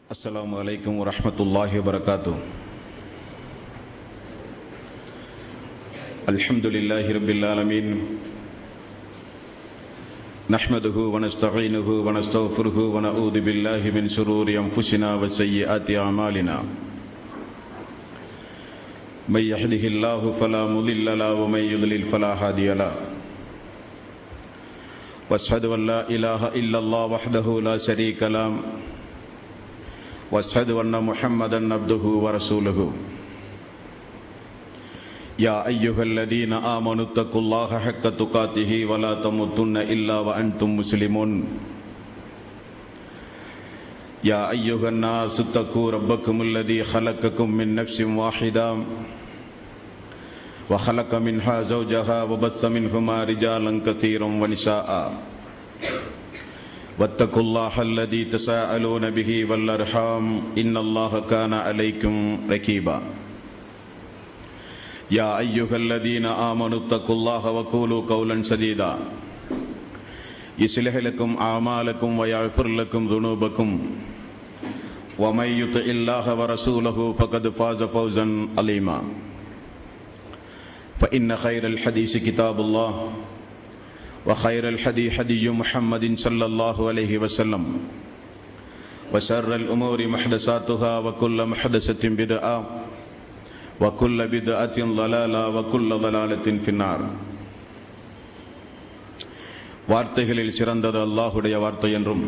السلام عليكم ورحمة الله وبركاته الحمد لله رب العالمين نحمده ونستعينه ونستغفره ونعوذ بالله من شرور أنفسنا وسيئات أعمالنا من يهده الله فلا مضل له ومن يضلل فلا هادي له واشهد ان لا اله الا الله وحده لا شريك له واشهد ان محمدا عبده ورسوله يا ايها الذين امنوا اتقوا الله حق تقاته ولا تموتن الا وانتم مسلمون يا ايها الناس اتقوا ربكم الذي خلقكم من نفس واحده وخلق منها زوجها وبث منهما رجالا كثيرا ونساء واتقوا الله الذي تساءلون به والارحام ان الله كان عليكم ركيبا يا ايها الذين امنوا اتقوا الله وقولوا قولا سديدا يصلح لكم اعمالكم ويغفر لكم ذنوبكم ومن يطع الله ورسوله فقد فاز فوزا عظيما فإن خير الحديث كتاب الله وخير الحدي حدي محمد صلى الله عليه وسلم وشر الأمور محدثاتها وكل محدثة بدعة وكل بدعة ضلالة وكل ضلالة في النار வார்த்தைகளில் சிறந்தது அல்லாஹுடைய வார்த்தை என்றும்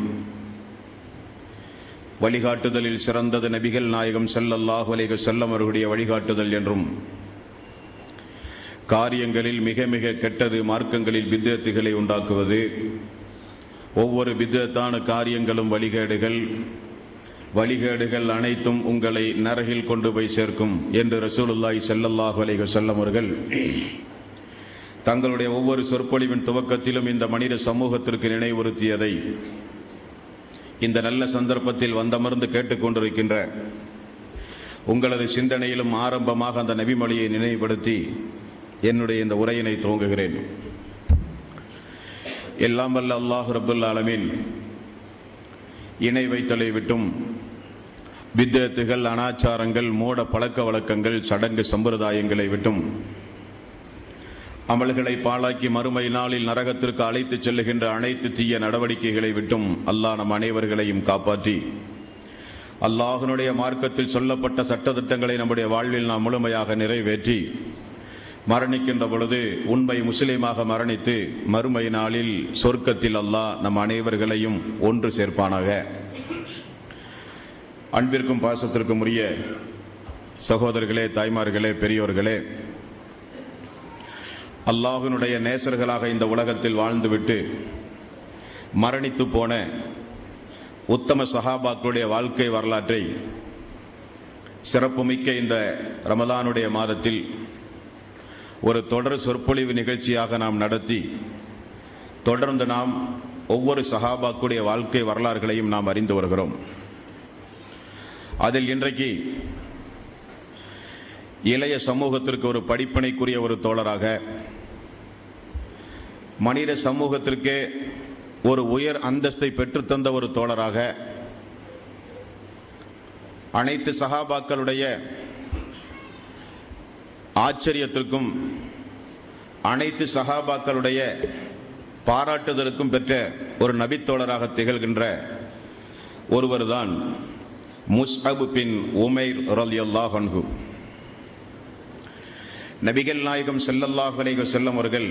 வழிகாட்டுதலில் சிறந்தது நபிகள் நாயகம் ஸல்லல்லாஹு அலைஹி வஸல்லம் அவர்களுடைய வழிகாட்டுதல் என்றும் காரியங்களில் மிக மிக கெட்டது மார்க்கங்களில் பித்தத்துகளை உண்டாக்குவது ஒவ்வொரு பித்தத்தான காரியங்களும் வழிகேடுகள் வழிகேடுகள் அனைத்தும் உங்களை நரகில் கொண்டு போய் சேர்க்கும் என்று ரசூலுல்லாஹி ஸல்லல்லாஹு அலைஹி வஸல்லம் அவர்கள் தங்களுடைய ஒவ்வொரு சொற்பொழிவின் துவக்கத்திலும் இந்த மனித சமூகத்திற்கு நினைவுறுத்தியதை இந்த நல்ல சந்தர்ப்பத்தில் வந்தமர்ந்து கேட்டுக்கொண்டிருக்கின்ற உங்களது சிந்தனையிலும் ஆரம்பமாக அந்த நபிமொழியை நினைவுபடுத்தி என்னுடைய இந்த உரையினை துவங்குகிறேன் எல்லாம் வல்ல அல்லாஹ் ரபுல் ஆலமீன் இணை வைத்தலை விட்டும் வித்தத்துகள் அனாச்சாரங்கள் மூட பழக்க வழக்கங்கள் சடங்கு சம்பிரதாயங்களை விட்டும் அமல்களை பாழாக்கி மறுமை நாளில் நரகத்திற்கு அழைத்துச் செல்லுகின்ற அனைத்து தீய நடவடிக்கைகளை விட்டும் அல்லாஹ் நம் அனைவர்களையும் காப்பாற்றி அல்லாஹனுடைய மார்க்கத்தில் சொல்லப்பட்ட சட்டத்திட்டங்களை நம்முடைய வாழ்வில் நாம் முழுமையாக நிறைவேற்றி மரணிக்கின்ற பொழுது உண்மை முஸ்லீமாக மரணித்து மறுமை நாளில் சொர்க்கத்தில் அல்லாஹ் நம் அனைவர்களையும் ஒன்று சேர்ப்பானாக அன்பிற்கும் பாசத்திற்கும் உரிய சகோதரர்களே தாய்மார்களே பெரியோர்களே அல்லாஹினுடைய நேசர்களாக இந்த உலகத்தில் வாழ்ந்துவிட்டு மரணித்து போன உத்தம சஹாபாக்களுடைய வாழ்க்கை வரலாற்றை சிறப்புமிக்க இந்த ரமதானுடைய மாதத்தில் ஒரு தொடர் சொற்பொழிவு நிகழ்ச்சியாக நாம் நடத்தி தொடர்ந்து நாம் ஒவ்வொரு சஹாபாக்குடைய வாழ்க்கை வரலாறுகளையும் நாம் அறிந்து வருகிறோம் அதில் இன்றைக்கு இளைய சமூகத்திற்கு ஒரு படிப்பினைக்குரிய ஒரு தோழராக மனித சமூகத்திற்கே ஒரு உயர் அந்தஸ்தை பெற்றுத்தந்த ஒரு தோழராக அனைத்து சகாபாக்களுடைய ஆச்சரியத்திற்கும் அனைத்து சகாபாக்களுடைய பாராட்டுதலுக்கும் பெற்ற ஒரு நபித்தோழராக திகழ்கின்ற ஒருவர்தான் முஸ்அபு பின் உமைர் ரலியல்லாஹ் அன்ஹு நபிகள் நாயகம் செல்லல்லாஹ் அலைஹி செல்லம் அவர்கள்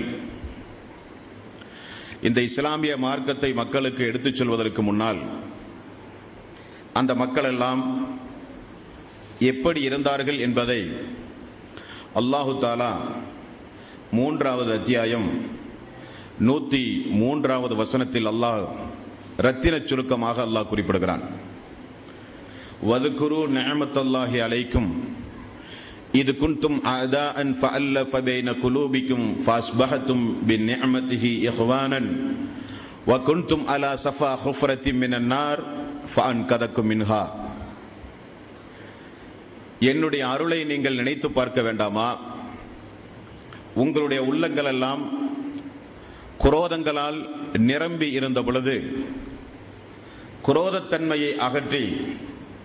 இந்த இஸ்லாமிய மார்க்கத்தை மக்களுக்கு எடுத்துச் சொல்வதற்கு முன்னால் அந்த மக்கள் எல்லாம் எப்படி இருந்தார்கள் என்பதை அல்லாஹு தாலா மூன்றாவது அத்தியாயம் நூற்றி மூன்றாவது வசனத்தில் அல்லாஹ் ரத்தின சுருக்கமாக அல்லாஹ் குறிப்பிடுகிறான் வதுகுரு நேமத்தல்லாஹி அலைக்கும் இது குன்தும் அதான் ஃபஅல்லஃப பைன குலூபிக்கும் ஃபாஸ்பஹத்தும் பின்னிஅமதிஹி இஹ்வானன் வ குன்தும் அலா சஃபா ஹுஃப்ரத்தின் மினன் நார் ஃபஅன்கதக்கும் மின்ஹா என்னுடைய அருளை நீங்கள் நினைத்து பார்க்க வேண்டாமா உங்களுடைய உள்ளங்கள் எல்லாம் குரோதங்களால் நிரம்பி இருந்த பொழுது குரோதத்தன்மையை அகற்றி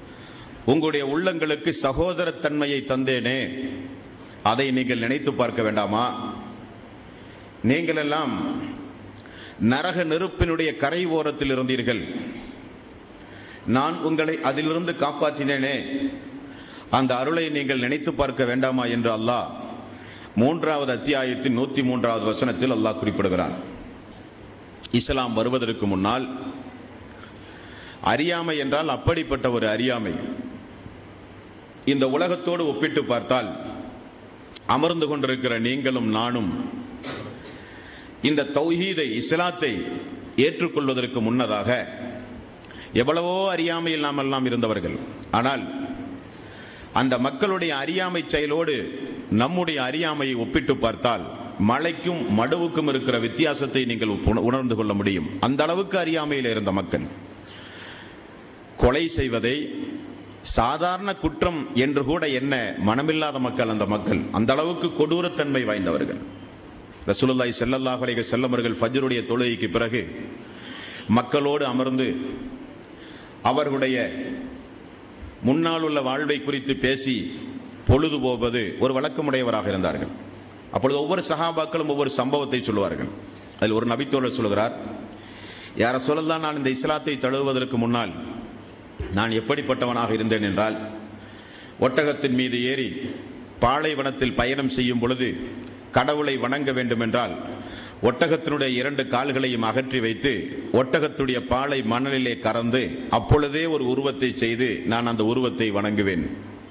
உங்களுடைய உள்ளங்களுக்கு சகோதரத்தன்மையை தந்தேனே அதை நீங்கள் நினைத்து பார்க்க வேண்டாமா நீங்கள் எல்லாம் நரக நெருப்பினுடைய கரை ஓரத்தில் இருந்தீர்கள் நான் உங்களை அதிலிருந்து காப்பாற்றினேனே அந்த அருளை நீங்கள் நினைத்து பார்க்க வேண்டாமா என்று அல்லாஹ் மூன்றாவது அத்தியாயத்தின் நூற்றி மூன்றாவது வசனத்தில் அல்லாஹ் குறிப்பிடுகிறான் இஸ்லாம் வருவதற்கு முன்னால் அறியாமை என்றால் அப்படிப்பட்ட ஒரு அறியாமை இந்த உலகத்தோடு ஒப்பிட்டு பார்த்தால் அமர்ந்து கொண்டிருக்கிற நீங்களும் நானும் இந்த தௌஹீதை இஸ்லாத்தை ஏற்றுக்கொள்வதற்கு முன்னதாக எவ்வளவோ அறியாமையில் நாம் எல்லாம் இருந்தவர்கள் ஆனால் அந்த மக்களுடைய அறியாமை செயலோடு நம்முடைய அறியாமையை ஒப்பிட்டு பார்த்தால் மலைக்கும் மடுவுக்கும் இருக்கிற வித்தியாசத்தை நீங்கள் உண- உணர்ந்து கொள்ள முடியும் அந்த அளவுக்கு அறியாமையில் இருந்த மக்கள் கொலை செய்வதை சாதாரண குற்றம் என்று கூட என்ன மனமில்லாத மக்கள் அந்த மக்கள் அந்த அளவுக்கு கொடூரத்தன்மை வாய்ந்தவர்கள் ரசூலுல்லாஹி ஸல்லல்லாஹு அலைஹி வஸல்லம் அவர்கள் ஃபஜ்ருடைய தொழுகைக்கு பிறகு மக்களோடு அமர்ந்து அவர்களுடைய முன்னால் உள்ள வாழ்வை குறித்து பேசி பொழுது போவது ஒரு வழக்கமுடையவராக இருந்தார்கள் அப்பொழுது ஒவ்வொரு சஹாபாக்களும் ஒவ்வொரு சம்பவத்தை சொல்லுவார்கள் அதில் ஒரு நபித்தோழர் சொல்கிறார் யார சொல்லலாம் நான் இந்த இஸ்லாத்தை தழுவுவதற்கு முன்னால் நான் எப்படிப்பட்டவனாக இருந்தேன் என்றால் ஒட்டகத்தின் மீது ஏறி பாலைவனத்தில் பயணம் செய்யும் பொழுது கடவுளை வணங்க வேண்டுமென்றால் ஒட்டகத்தினுடைய இரண்டு கால்களையும் அகற்றி வைத்து ஒட்டகத்துடைய பாலை மணலிலே கறந்து அப்பொழுதே ஒரு உருவத்தை செய்து நான் அந்த உருவத்தை வணங்குவேன்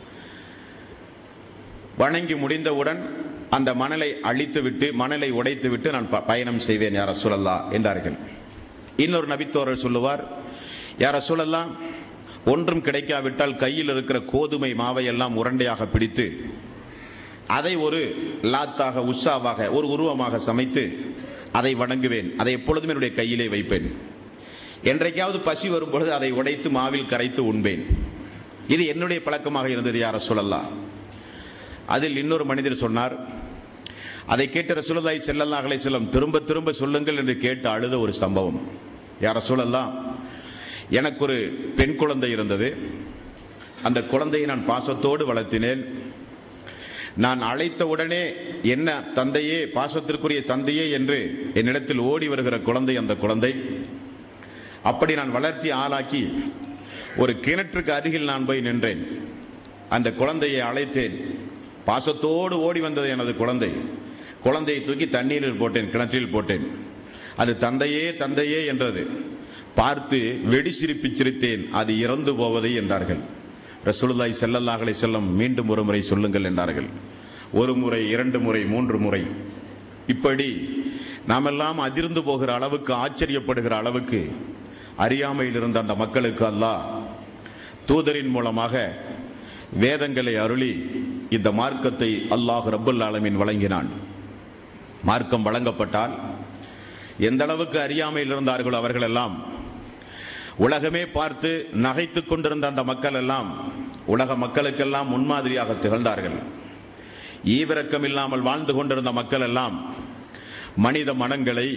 வணங்கி முடிந்தவுடன் அந்த மணலை அழித்துவிட்டு மணலை உடைத்துவிட்டு நான் ப- பயணம் செய்வேன் யார சொல்லல்லா என்றார்கள் இன்னொரு நபித்தோரர் சொல்லுவார் யார சொல்லலாம் ஒன்றும் கிடைக்காவிட்டால் கையில் இருக்கிற கோதுமை மாவை எல்லாம் உருண்டையாக பிடித்து அதை ஒரு லாத்தாக உஷாவாக ஒரு உருவமாக சமைத்து அதை வணங்குவேன் அதை எப்பொழுதும் என்னுடைய கையிலே வைப்பேன் என்றைக்காவது பசி வரும் பொழுது அதை உடைத்து மாவில் கரைத்து உண்பேன் இது என்னுடைய பழக்கமாக இருந்தது யார சொல்லலாம் அதில் இன்னொரு மனிதர் சொன்னார் அதை கேட்ட ரசூலுல்லாஹி ஸல்லல்லாஹு அலைஹி வஸல்லம் திரும்ப திரும்ப சொல்லுங்கள் என்று கேட்டு அழுத ஒரு சம்பவம் யார சொல்லலாம் எனக்கு ஒரு பெண் குழந்தை இருந்தது அந்த குழந்தையை நான் பாசத்தோடு வளர்த்தினேன் நான் அழைத்த உடனே என்ன தந்தையே பாசத்திற்குரிய தந்தையே என்று என்னிடத்தில் ஓடி வருகிற குழந்தை அந்த குழந்தை அப்படி நான் வளர்த்தி ஆளாக்கி ஒரு கிணற்றுக்கு அருகில் நான் போய் நின்றேன் அந்த குழந்தையை அழைத்தேன் பாசத்தோடு ஓடி வந்தது எனது குழந்தை குழந்தையை தூக்கி தண்ணீரில் போட்டேன் கிணற்றில் போட்டேன் அது தந்தையே தந்தையே என்றது பார்த்து வெடி சிரிப்பு சிரித்தேன் அது இறந்து போவதை என்றார்கள் ரசூலுல்லாஹி ஸல்லல்லாஹு அலைஹி வஸல்லம் மீண்டும் ஒரு முறை சொல்லுங்கள் என்றார்கள் ஒரு முறை இரண்டு முறை மூன்று முறை இப்படி நாமெல்லாம் அதிர்ந்து போகிற அளவுக்கு ஆச்சரியப்படுகிற அளவுக்கு அறியாமையில் இருந்த அந்த மக்களுக்கு அல்லாஹ் தூதரின் மூலமாக வேதங்களை அருளி இந்த மார்க்கத்தை அல்லாஹ் ரப்பல் ஆலமீன் வழங்கினான் மார்க்கம் வழங்கப்பட்டால் எந்த அளவுக்கு அறியாமையில் இருந்தார்களோ அவர்களெல்லாம் உலகமே பார்த்து நகைத்துக் கொண்டிருந்த அந்த மக்கள் எல்லாம் உலக மக்களுக்கெல்லாம் முன்மாதிரியாக திகழ்ந்தார்கள் ஈவிரக்கம் இல்லாமல் வாழ்ந்து கொண்டிருந்த மக்கள் எல்லாம் மனித மனங்களை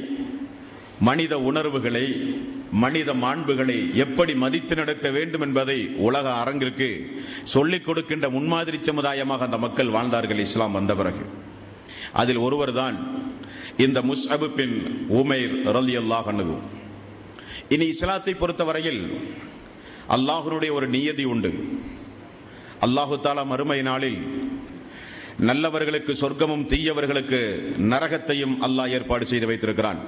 மனித உணர்வுகளை மனித மாண்புகளை எப்படி மதித்து நடக்க வேண்டும் என்பதை உலக அரங்கிற்கு சொல்லிக் கொடுக்கின்ற முன்மாதிரி சமுதாயமாக அந்த மக்கள் வாழ்ந்தார்கள் இஸ்லாம் வந்த பிறகு அதில் ஒருவர்தான் இந்த முஸ்அபு பின் உமைர் ரலியல்லாஹு அன்ஹு இனி இஸ்லாத்தை பொறுத்தவரையில் அல்லாஹ்வுடைய ஒரு நியதி உண்டு அல்லாஹு தாலா மறுமை நாளில் நல்லவர்களுக்கு சொர்க்கமும் தீயவர்களுக்கு நரகத்தையும் அல்லாஹ் ஏற்பாடு செய்து வைத்திருக்கிறான்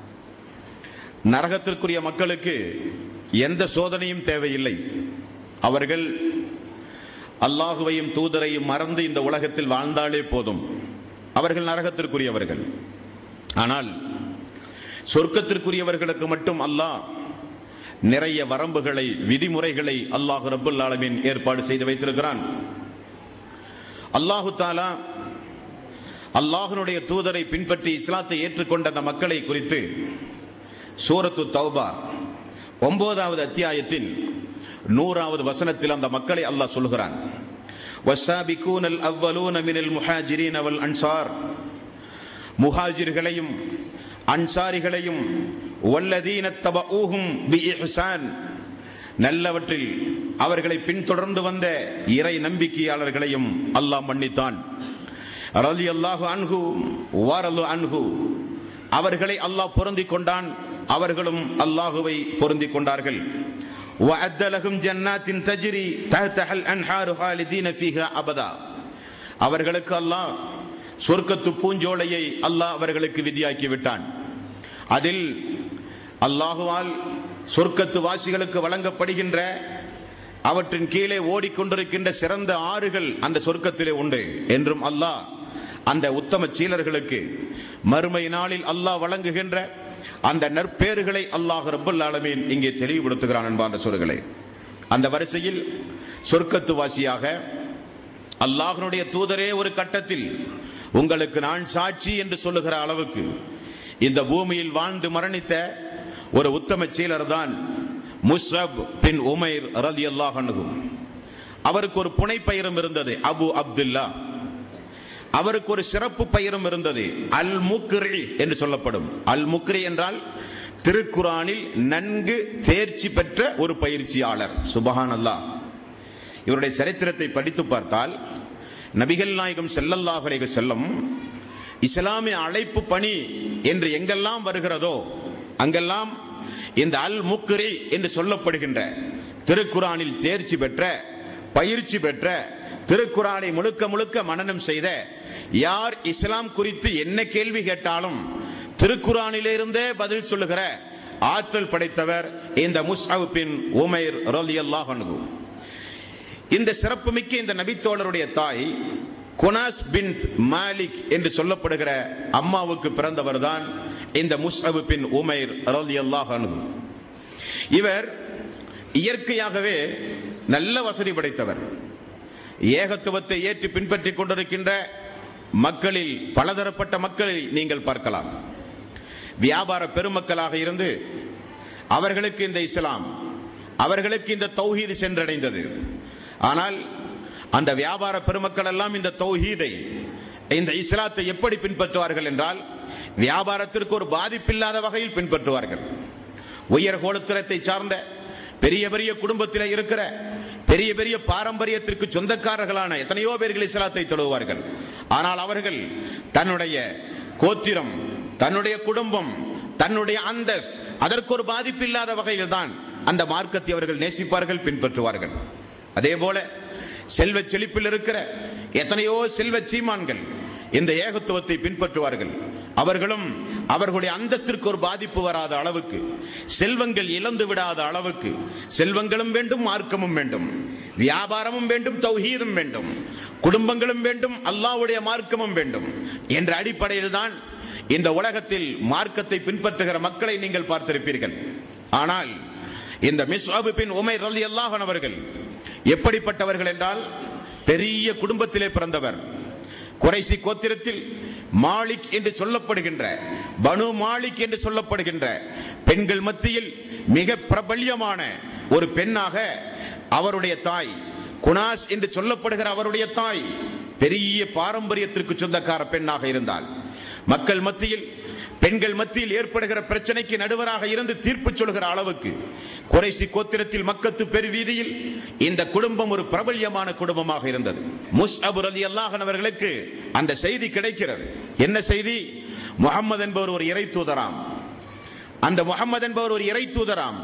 நரகத்திற்குரிய மக்களுக்கு எந்த சோதனையும் தேவையில்லை அவர்கள் அல்லாஹுவையும் தூதரையும் மறந்து இந்த உலகத்தில் வாழ்ந்தாலே போதும் அவர்கள் நரகத்திற்குரியவர்கள் ஆனால் சொர்க்கத்திற்குரியவர்களுக்கு மட்டும் அல்லாஹ் நிறைய வரம்புகளை விதிமுறைகளை அல்லாஹ் ரப்புல் ஆலமீன் ஏற்பாடு செய்து வைத்திருக்கிறான் அல்லாஹு தாலா அல்லாஹ்வுடைய தூதரை பின்பற்றி இஸ்லாத்தை ஏற்றுக்கொண்ட அந்த மக்களை குறித்து சூரத்து தௌபா ஒன்பதாவது அத்தியாயத்தின் நூறாவது வசனத்தில் அந்த மக்களை அல்லாஹ் சொல்கிறான் والسابقون الأولون من المهاجرين والأنصار முஹாஜிர்களையும் அன்சாரிகளையும் வல்லதீன தபஊஹும் பி இஹ்சான் நல்லவற்றில் அவர்களை பின்தொடர்ந்து வந்த இறை நம்பிக்கையாளர்களையும் அல்லாஹ் மன்னித்தான் ரலி அல்லாஹு அன்ஹு வாரலு அன்ஹு அவர்களை அல்லாஹ் பொருந்திக் கொண்டான் அவர்களும் அல்லாஹுவை பொருந்திக் கொண்டார்கள் وَأَعَدَّ لَهُمْ جَنَّاتٍ تَجْرِي تَحْتَهَا الْأَنْهَارُ خَالِدِينَ فِيهَا أَبَدًا அவர்களுக்கு அல்லாஹ் சொர்க்கத்து பூஞ்சோலையை அல்லாஹ் அவர்களுக்கு விதியாக்கி விட்டான் அதில் அல்லாஹுவால் சொர்க்கத்து வாசிகளுக்கு வழங்கப்படுகின்ற அவற்றின் கீழே ஓடிக்கொண்டிருக்கின்ற சிறந்த ஆறுகள் அந்த சொர்க்கத்திலே உண்டு என்றும் அல்லாஹ் அந்த உத்தம சீலர்களுக்கு மறுமை நாளில் அல்லாஹ் வழங்குகின்ற அந்த நற்பேறுகளை அல்லாஹ் ரப்பல் ஆலமீன் இங்கே தெளிவுபடுத்துகிறான் என்பான்ற சொல்களே அந்த வரிசையில் சொர்க்கத்து வாசியாக அல்லாஹ்வுடைய தூதரே ஒரு கட்டத்தில் உங்களுக்கு நான் சாட்சி என்று சொல்லுகிற அளவுக்கு இந்த பூமியில் வாழ்ந்து மரணித்த ஒரு உத்தம சீலர் தான் முஸ்ரப் பின் உமைர் ரதி அல்லாஹ் அவருக்கு ஒரு புனைப்பெயரும் இருந்தது அபு அப்துல்லா அவருக்கு ஒரு சிறப்பு பெயரும் இருந்தது அல் முக்ரி என்று சொல்லப்படும் அல் முக்ரி என்றால் திருக்குரானில் நன்கு தேர்ச்சி பெற்ற ஒரு பயிற்சியாளர் சுபஹான் அல்லாஹ் இவருடைய சரித்திரத்தை படித்து பார்த்தால் நபிகள் நாயகம் செல்லல்லாஹ் அலைஹி செல்லம் இஸ்லாமிய அழைப்பு பணி என்று எங்கெல்லாம் வருகிறதோ அங்கெல்லாம் இந்த அல் முக்ரி என்று சொல்லப்படுகின்ற திருக்குரானில் தேர்ச்சி பெற்ற பயிற்சி பெற்ற திருக்குறானை முழுக்க முழுக்க மனனம் செய்த யார் இஸ்லாம் குறித்து என்ன கேள்வி கேட்டாலும் திருக்குறானிலிருந்தே பதில் சொல்லுகிற ஆற்றல் படைத்தவர் இந்த முஸ்அப் பின் உமைர் ரலியல்லாஹு அன்ஹு இந்த சிறப்புமிக்க இந்த நபித்தோழருடைய தாய் குனாஸ் பின் மாலிக் என்று சொல்லப்படுகிற அம்மாவுக்கு பிறந்தவர் தான் இந்த முஸ்அப் பின் உமைர் ரலியல்லாஹு அன்ஹு இவர் இயற்கையாகவே நல்ல வசதி படைத்தவர் ஏகத்துவத்தை ஏற்றி பின்பற்றிக் கொண்டிருக்கின்ற மக்களில் பலதரப்பட்ட மக்களை நீங்கள் பார்க்கலாம் வியாபார பெருமக்களாக இருந்து அவர்களுக்கு இந்த இஸ்லாம் அவர்களுக்கு இந்த தௌஹீது சென்றடைந்தது ஆனால் அந்த வியாபார பெருமக்கள் எல்லாம் இந்த தௌஹீதை இந்த இஸ்லாத்தை எப்படி பின்பற்றுவார்கள் என்றால் வியாபாரத்திற்கு ஒரு பாதிப்பில்லாத வகையில் பின்பற்றுவார்கள் உயர் கோலத்திரத்தை சார்ந்த பெரிய பெரிய குடும்பத்தில் இருக்கிற பெரிய பெரிய பாரம்பரியத்திற்கு சொந்தக்காரர்களான எத்தனையோ பேர்கள் இஸ்லாத்தை தொழுவார்கள் ஆனால் அவர்கள் தன்னுடைய கோத்திரம் தன்னுடைய குடும்பம் தன்னுடைய அந்தஸ் அதற்கு ஒரு பாதிப்பு இல்லாத வகையில் தான் அந்த மார்க்கத்தை அவர்கள் நேசிப்பார்கள் பின்பற்றுவார்கள் அதே போல செல்வ செழிப்பில் இருக்கிற எத்தனையோ செல்வ சீமான்கள் இந்த ஏகத்துவத்தை பின்பற்றுவார்கள் அவர்களும் அவர்களுடைய அந்தஸ்திற்கு ஒரு பாதிப்பு வராத அளவுக்கு செல்வங்கள் இழந்து விடாத அளவுக்கு செல்வங்களும் வேண்டும் மார்க்கமும் வேண்டும் வியாபாரமும் வேண்டும் தௌஹீதும் வேண்டும் குடும்பங்களும் வேண்டும் அல்லாஹ்வுடைய மார்க்கமும் வேண்டும் என்ற அடிப்படையில் தான் இந்த உலகத்தில் மார்க்கத்தை பின்பற்றுகிற மக்களை நீங்கள் பார்த்திருப்பீர்கள் ஆனால் இந்த மிஸ்அபு பின் உமைர் ரலியல்லாஹு அன்ஹு அவர்கள் எப்படிப்பட்டவர்கள் என்றால் பெரிய குடும்பத்திலே பிறந்தவர் குறைசி கோத்திரத்தில் மாலிக் என்று சொல்லப்படுகின்ற பனு மாலிக் என்று சொல்லப்படுகின்ற பெண்கள் மத்தியில் மிக பிரபல்யமான ஒரு பெண்ணாக அவருடைய தாய் குனாஸ் என்று சொல்லப்படுகிற அவருடைய தாய் பெரிய பாரம்பரியத்திற்கு சொந்தக்கார பெண்ணாக இருந்தால் மக்கள் மத்தியில் பெண்கள் மத்தியில் ஏற்படுகிற பிரச்சனைக்கு நடுவராக இருந்து தீர்ப்பு சொல்கிற அளவுக்கு குறைசி கோத்திரத்தில் மக்கத்து பெருவீதியில் இந்த குடும்பம் ஒரு பிரபல்யமான குடும்பமாக இருந்தது முஸ் அபு ரலி அல்லாஹன் அவர்களுக்கு அந்த செய்தி கிடைக்கிறது என்ன செய்தி முகம்மது என்பவர் ஒரு இறை தூதராம் அந்த முகம்மது என்பவர் ஒரு இறை தூதராம்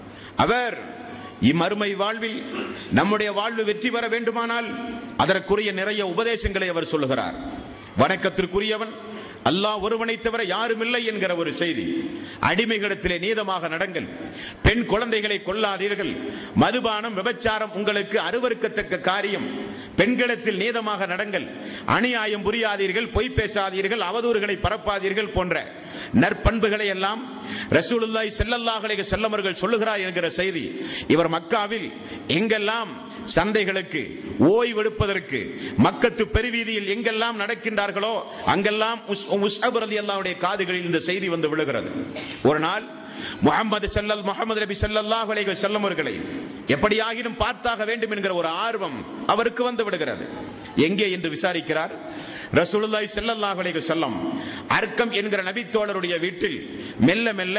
அவர் இம்மறுமை வாழ்வில் நம்முடைய வாழ்வு வெற்றி பெற வேண்டுமானால் அதற்குரிய நிறைய உபதேசங்களை அவர் சொல்லுகிறார் வணக்கத்திற்குரியவன் அல்லாஹ் ஒருவனை தவிர யாரும் இல்லை என்கிற ஒரு செய்தி அடிமைகளிடத்திலே நீதமாக நடங்கள் பெண் குழந்தைகளை கொல்லாதீர்கள் மதுபானம் விபச்சாரம் உங்களுக்கு அருவருக்கத்தக்க காரியம் பெண்களிடத்தில் நீதமாக நடங்கள் அநியாயம் புரியாதீர்கள் பொய் பேசாதீர்கள் அவதூறுகளை பரப்பாதீர்கள் போன்ற நற்பண்புகளை எல்லாம் ரசூலுல்லாஹி ஸல்லல்லாஹு அலைஹி வஸல்லம் அவர்கள் சொல்லுகிறார் என்கிற செய்தி இவர் மக்காவில் எங்கெல்லாம் சந்தைகளுக்கு ஓய்வெடுப்பதற்கு மக்கத்து பெருவீதியில் எங்கெல்லாம் நடக்கின்றார்களோ அங்கெல்லாம் உஸ்- உஸ்அப் ரலியல்லாஹுடைய காதுகளில் இந்த செய்தி வந்து விழுகிறது ஒரு நாள் முகமது ஸல்லல் முகமது நபி ஸல்லல்லாஹு அலைஹி வஸல்லம் அவர்களை எப்படியாகிலும் பார்த்தாக வேண்டும் என்கிற ஒரு ஆர்வம் அவருக்கு வந்து விடுகிறது எங்கே என்று விசாரிக்கிறார் ரசூலுல்லாஹி ஸல்லல்லாஹு அலைஹி வஸல்லம் அர்க்கம் என்கிற நபித்தோழருடைய வீட்டில் மெல்ல மெல்ல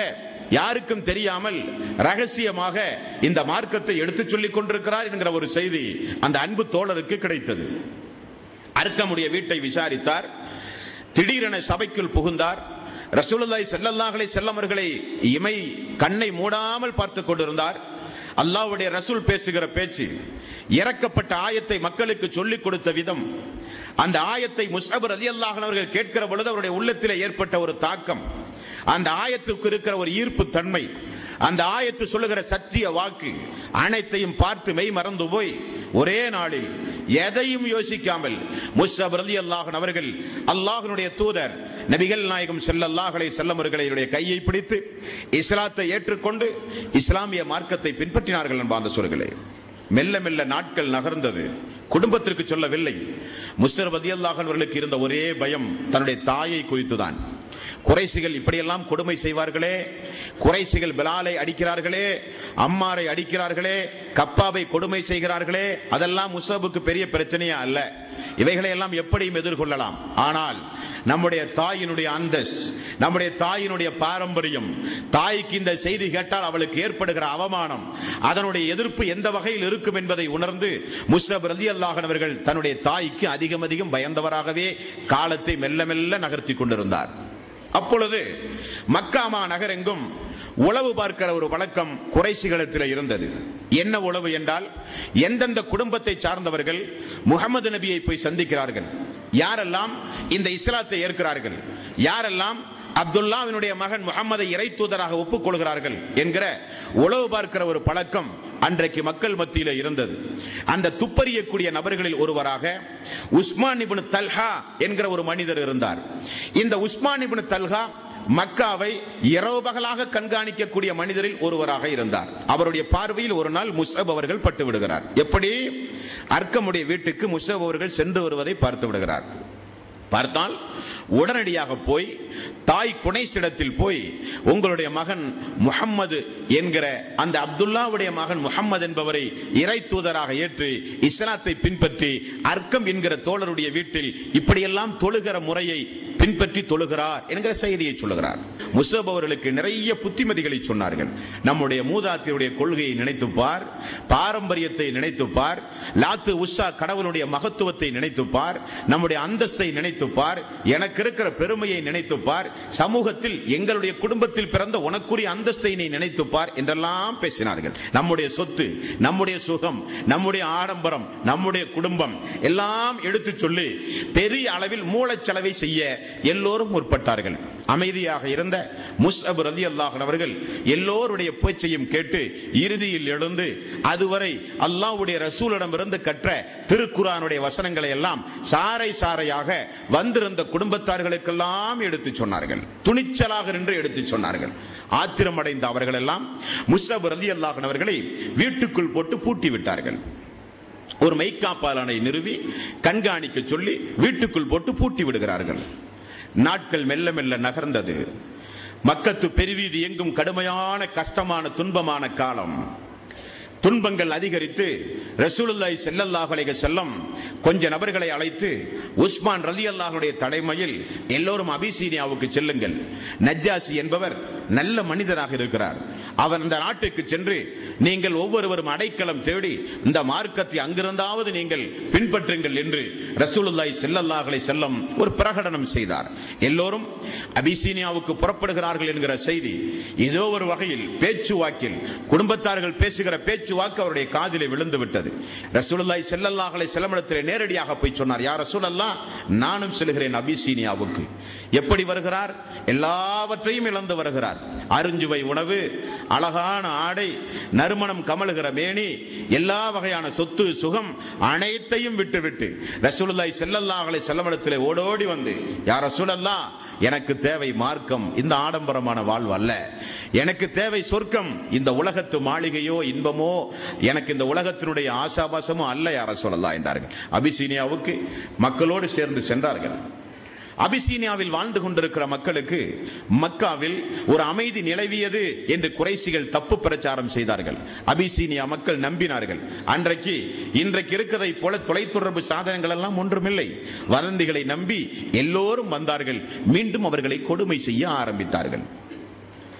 யாருக்கும் தெரியாமல் ரகசியமாக இந்த மார்க்கத்தை எடுத்துச் சொல்லிக் கொண்டிருக்கிறார் என்கிற ஒரு செய்தி அந்த அன்பு தோழருக்கு கிடைத்தது அர்க்கமுடைய வீட்டை விசாரித்தார் திடீரென சபைக்குள் புகுந்தார் ரசூலுல்லாஹி ஸல்லல்லாஹு அலைஹி வஸல்லம் அவர்களை இமை கண்ணை மூடாமல் பார்த்து கொண்டிருந்தார் அல்லாஹ்வுடைய ரசூல் பேசுகிற பேச்சு இறக்கப்பட்ட ஆயத்தை மக்களுக்கு சொல்லிக் கொடுத்த விதம் அந்த ஆயத்தை முஸ்அப் ரலியல்லாஹு அன்ஹு அவர்கள் கேட்கிற பொழுது அவருடைய உள்ளத்திலே ஏற்பட்ட ஒரு தாக்கம் அந்த ஆயத்துக்கு இருக்கிற ஒரு ஈர்ப்பு தன்மை அந்த ஆயத்து சொல்லுகிற சத்திய வாக்கு அனைத்தையும் பார்த்து மெய் மறந்து போய் ஒரே நாளில் எதையும் யோசிக்காமல் முஸ்அப் ரலியல்லாஹு அன்ஹு அவர்கள் அல்லாஹ்வினுடைய தூதர் நபிகள் நாயகம் ஸல்லல்லாஹு அலைஹி வஸல்லம் அவர்களுடைய கையை பிடித்து இஸ்லாத்தை ஏற்றுக்கொண்டு இஸ்லாமிய மார்க்கத்தை பின்பற்றினார்கள் என்பாந்த சொல்களே மெல்ல மெல்ல நாட்கள் நகர்ந்தது குடும்பத்திற்கு சொல்லவில்லை முஸ்ஸர் ரலியல்லாஹு அன்ஹு அவர்களுக்கு இருந்த ஒரே பயம் தன்னுடைய தாயை குறித்துதான் குறைசிகள் இப்படியெல்லாம் கொடுமை செய்வார்களே குறைசிகள் பிலாலை அடிக்கிறார்களே அம்மாரை அடிக்கிறார்களே கப்பாவை கொடுமை செய்கிறார்களே அதெல்லாம் முசபுக்கு பெரிய பிரச்சனையா அல்ல இவைகளை எல்லாம் எப்படியும் எதிர்கொள்ளலாம் ஆனால் நம்முடைய தாயினுடைய அந்தஸ்து நம்முடைய தாயினுடைய பாரம்பரியம் தாய்க்கு இந்த செய்தி கேட்டால் அவளுக்கு ஏற்படுகிற அவமானம் அதனுடைய எதிர்ப்பு எந்த வகையில் இருக்கும் என்பதை உணர்ந்து முஸ்ஸப் ரலி அவர்கள் தன்னுடைய தாய்க்கு அதிகம் அதிகம் பயந்தவராகவே காலத்தை மெல்ல மெல்ல நகர்த்தி கொண்டிருந்தார் அப்பொழுது மக்காமா நகரெங்கும் உளவு பார்க்கிற ஒரு வழக்கம் குறைசிகளத்தில் இருந்தது என்ன உளவு என்றால் எந்தெந்த குடும்பத்தை சார்ந்தவர்கள் முகமது நபியை போய் சந்திக்கிறார்கள் யாரெல்லாம் இந்த இஸ்லாத்தை ஏற்கிறார்கள் யாரெல்லாம் அப்துல்லாவினுடைய மகன் முகமதை இறை தூதராக ஒப்புக்கொள்கிறார்கள் என்கிற உளவு பார்க்கிற ஒரு பழக்கம் அன்றைக்கு மக்கள் மத்தியில் இருந்தது அந்த துப்பறியக்கூடிய நபர்களில் ஒருவராக உஸ்மான் இப்னு தல்ஹா என்கிற ஒரு மனிதர் இருந்தார் இந்த உஸ்மான் இப்னு தல்ஹா மக்காவை இரவு பகலாக கண்காணிக்கக்கூடிய மனிதரில் ஒருவராக இருந்தார் அவருடைய பார்வையில் ஒரு நாள் முஸ்அப் அவர்கள் பட்டு விடுகிறார் எப்படி அர்க்கமுடைய வீட்டுக்கு முஸ்அப் அவர்கள் சென்று வருவதை பார்த்து விடுகிறார் பார்த்தால் உடனடியாக போய் தாய் குனைசிடத்தில் போய் உங்களுடைய மகன் முஹம்மது என்கிற அந்த அப்துல்லாவுடைய மகன் முஹம்மது என்பவரை இறை தூதராக ஏற்று இஸ்லாத்தை பின்பற்றி அர்க்கம் என்கிற தோழருடைய வீட்டில் இப்படியெல்லாம் தொழுகிற முறையை பின்பற்றி தொழுகிறார் என்கிற செய்தியை சொல்லுகிறார் முசப் அவர்களுக்கு நிறைய புத்திமதிகளை சொன்னார்கள் நம்முடைய மூதாத்தியுடைய கொள்கையை நினைத்துப்பார் பாரம்பரியத்தை நினைத்துப்பார் லாத்து உஷா கடவுளுடைய மகத்துவத்தை நினைத்துப்பார் நம்முடைய அந்தஸ்தை நினைத்துப்பார் எனக்கு இருக்கிற பெருமையை நினைத்துப்பார் சமூகத்தில் எங்களுடைய குடும்பத்தில் பிறந்த உனக்குரிய அந்தஸ்தை நீ நினைத்துப்பார் என்றெல்லாம் பேசினார்கள் நம்முடைய சொத்து நம்முடைய சுகம் நம்முடைய ஆடம்பரம் நம்முடைய குடும்பம் எல்லாம் எடுத்து சொல்லி பெரிய அளவில் மூலச்செலவை செய்ய எல்லோரும் முற்பட்டார்கள் அமைதியாக இருந்த முஸ்அப் ரதி அல்லாஹ் அவர்கள் எல்லோருடைய பேச்சையும் கேட்டு இறுதியில் எழுந்து அதுவரை அல்லாஹ்வுடைய ரசூலிடமிருந்து கற்ற திருக்குரானுடைய வசனங்களை எல்லாம் சாறை சாறையாக வந்திருந்த குடும்பத்தார்களுக்கெல்லாம் எடுத்து சொன்னார்கள் துணிச்சலாக நின்று எடுத்து சொன்னார்கள் ஆத்திரம் அடைந்த அவர்கள் எல்லாம் முஸ்அப் ரதி அல்லாஹ் அவர்களை வீட்டுக்குள் போட்டு பூட்டி விட்டார்கள் ஒரு மைக்காப்பாலனை நிறுவி கண்காணிக்க சொல்லி வீட்டுக்குள் போட்டு பூட்டி விடுகிறார்கள் நாட்கள் மெல்ல மெல்ல நகர்ந்தது மக்கத்து பெருவீதி எங்கும் கடுமையான கஷ்டமான துன்பமான காலம் துன்பங்கள் அதிகரித்து ரசூலுல்லாஹி ஸல்லல்லாஹு அலைஹி செல்லம் கொஞ்ச நபர்களை அழைத்து உஸ்மான் ரலியல்லாஹுடைய தலைமையில் எல்லோரும் அபிசீனியாவுக்கு செல்லுங்கள் நஜ்ஜாசி என்பவர் நல்ல மனிதராக இருக்கிறார் அவர் அந்த நாட்டுக்கு சென்று நீங்கள் ஒவ்வொருவரும் அடைக்கலம் தேடி இந்த மார்க்கத்தை அங்கிருந்தாவது நீங்கள் பின்பற்றுங்கள் என்று ரசூலுல்லாஹி ஸல்லல்லாஹு அலைஹி செல்லம் ஒரு பிரகடனம் செய்தார் எல்லோரும் அபிசீனியாவுக்கு புறப்படுகிறார்கள் என்கிற செய்தி ஏதோ ஒரு வகையில் பேச்சுவாக்கில் குடும்பத்தார்கள் பேசுகிற பேச்சுவாக்கு அவருடைய காதிலே விழுந்து விட்டது ரசூலுல்லாஹி ஸல்லல்லாஹு அலைஹி செல்லமிடத்திலே நேரடியாக போய் சொன்னார் யார் ரசூலல்லாஹ் நானும் செல்கிறேன் அபிசீனியாவுக்கு எப்படி வருகிறார் எல்லாவற்றையும் இழந்து வருகிறார் அருஞ்சுவை உணவு அழகான ஆடை நறுமணம் கமழுகிற மேனி எல்லா வகையான சொத்து சுகம் அனைத்தையும் விட்டுவிட்டு ரசூலுல்லாஹி ஸல்லல்லாஹு அலைஹி செல்லமிடத்திலே ஓடோடி வந்து யார் ரசூலல்லாஹ் எனக்கு தேவை மார்க்கம் இந்த ஆடம்பரமான வாழ்வு அல்ல எனக்கு தேவை சொர்க்கம் இந்த உலகத்து மாளிகையோ இன்பமோ எனக்கு இந்த உலகத்தினுடைய ஆசாபாசமோ அல்ல யார சொல்லலாம் என்றார்கள் அபிசீனியாவுக்கு மக்களோடு சேர்ந்து சென்றார்கள் அபிசீனியாவில் வாழ்ந்து கொண்டிருக்கிற மக்களுக்கு மக்காவில் ஒரு அமைதி நிலவியது என்று குறைசிகள் தப்பு பிரச்சாரம் செய்தார்கள் அபிசீனியா மக்கள் நம்பினார்கள் அன்றைக்கு இன்றைக்கு இருக்கிறதை போல தொலைத்தொடர்பு சாதனங்கள் எல்லாம் ஒன்றுமில்லை வதந்திகளை நம்பி எல்லோரும் வந்தார்கள் மீண்டும் அவர்களை கொடுமை செய்ய ஆரம்பித்தார்கள்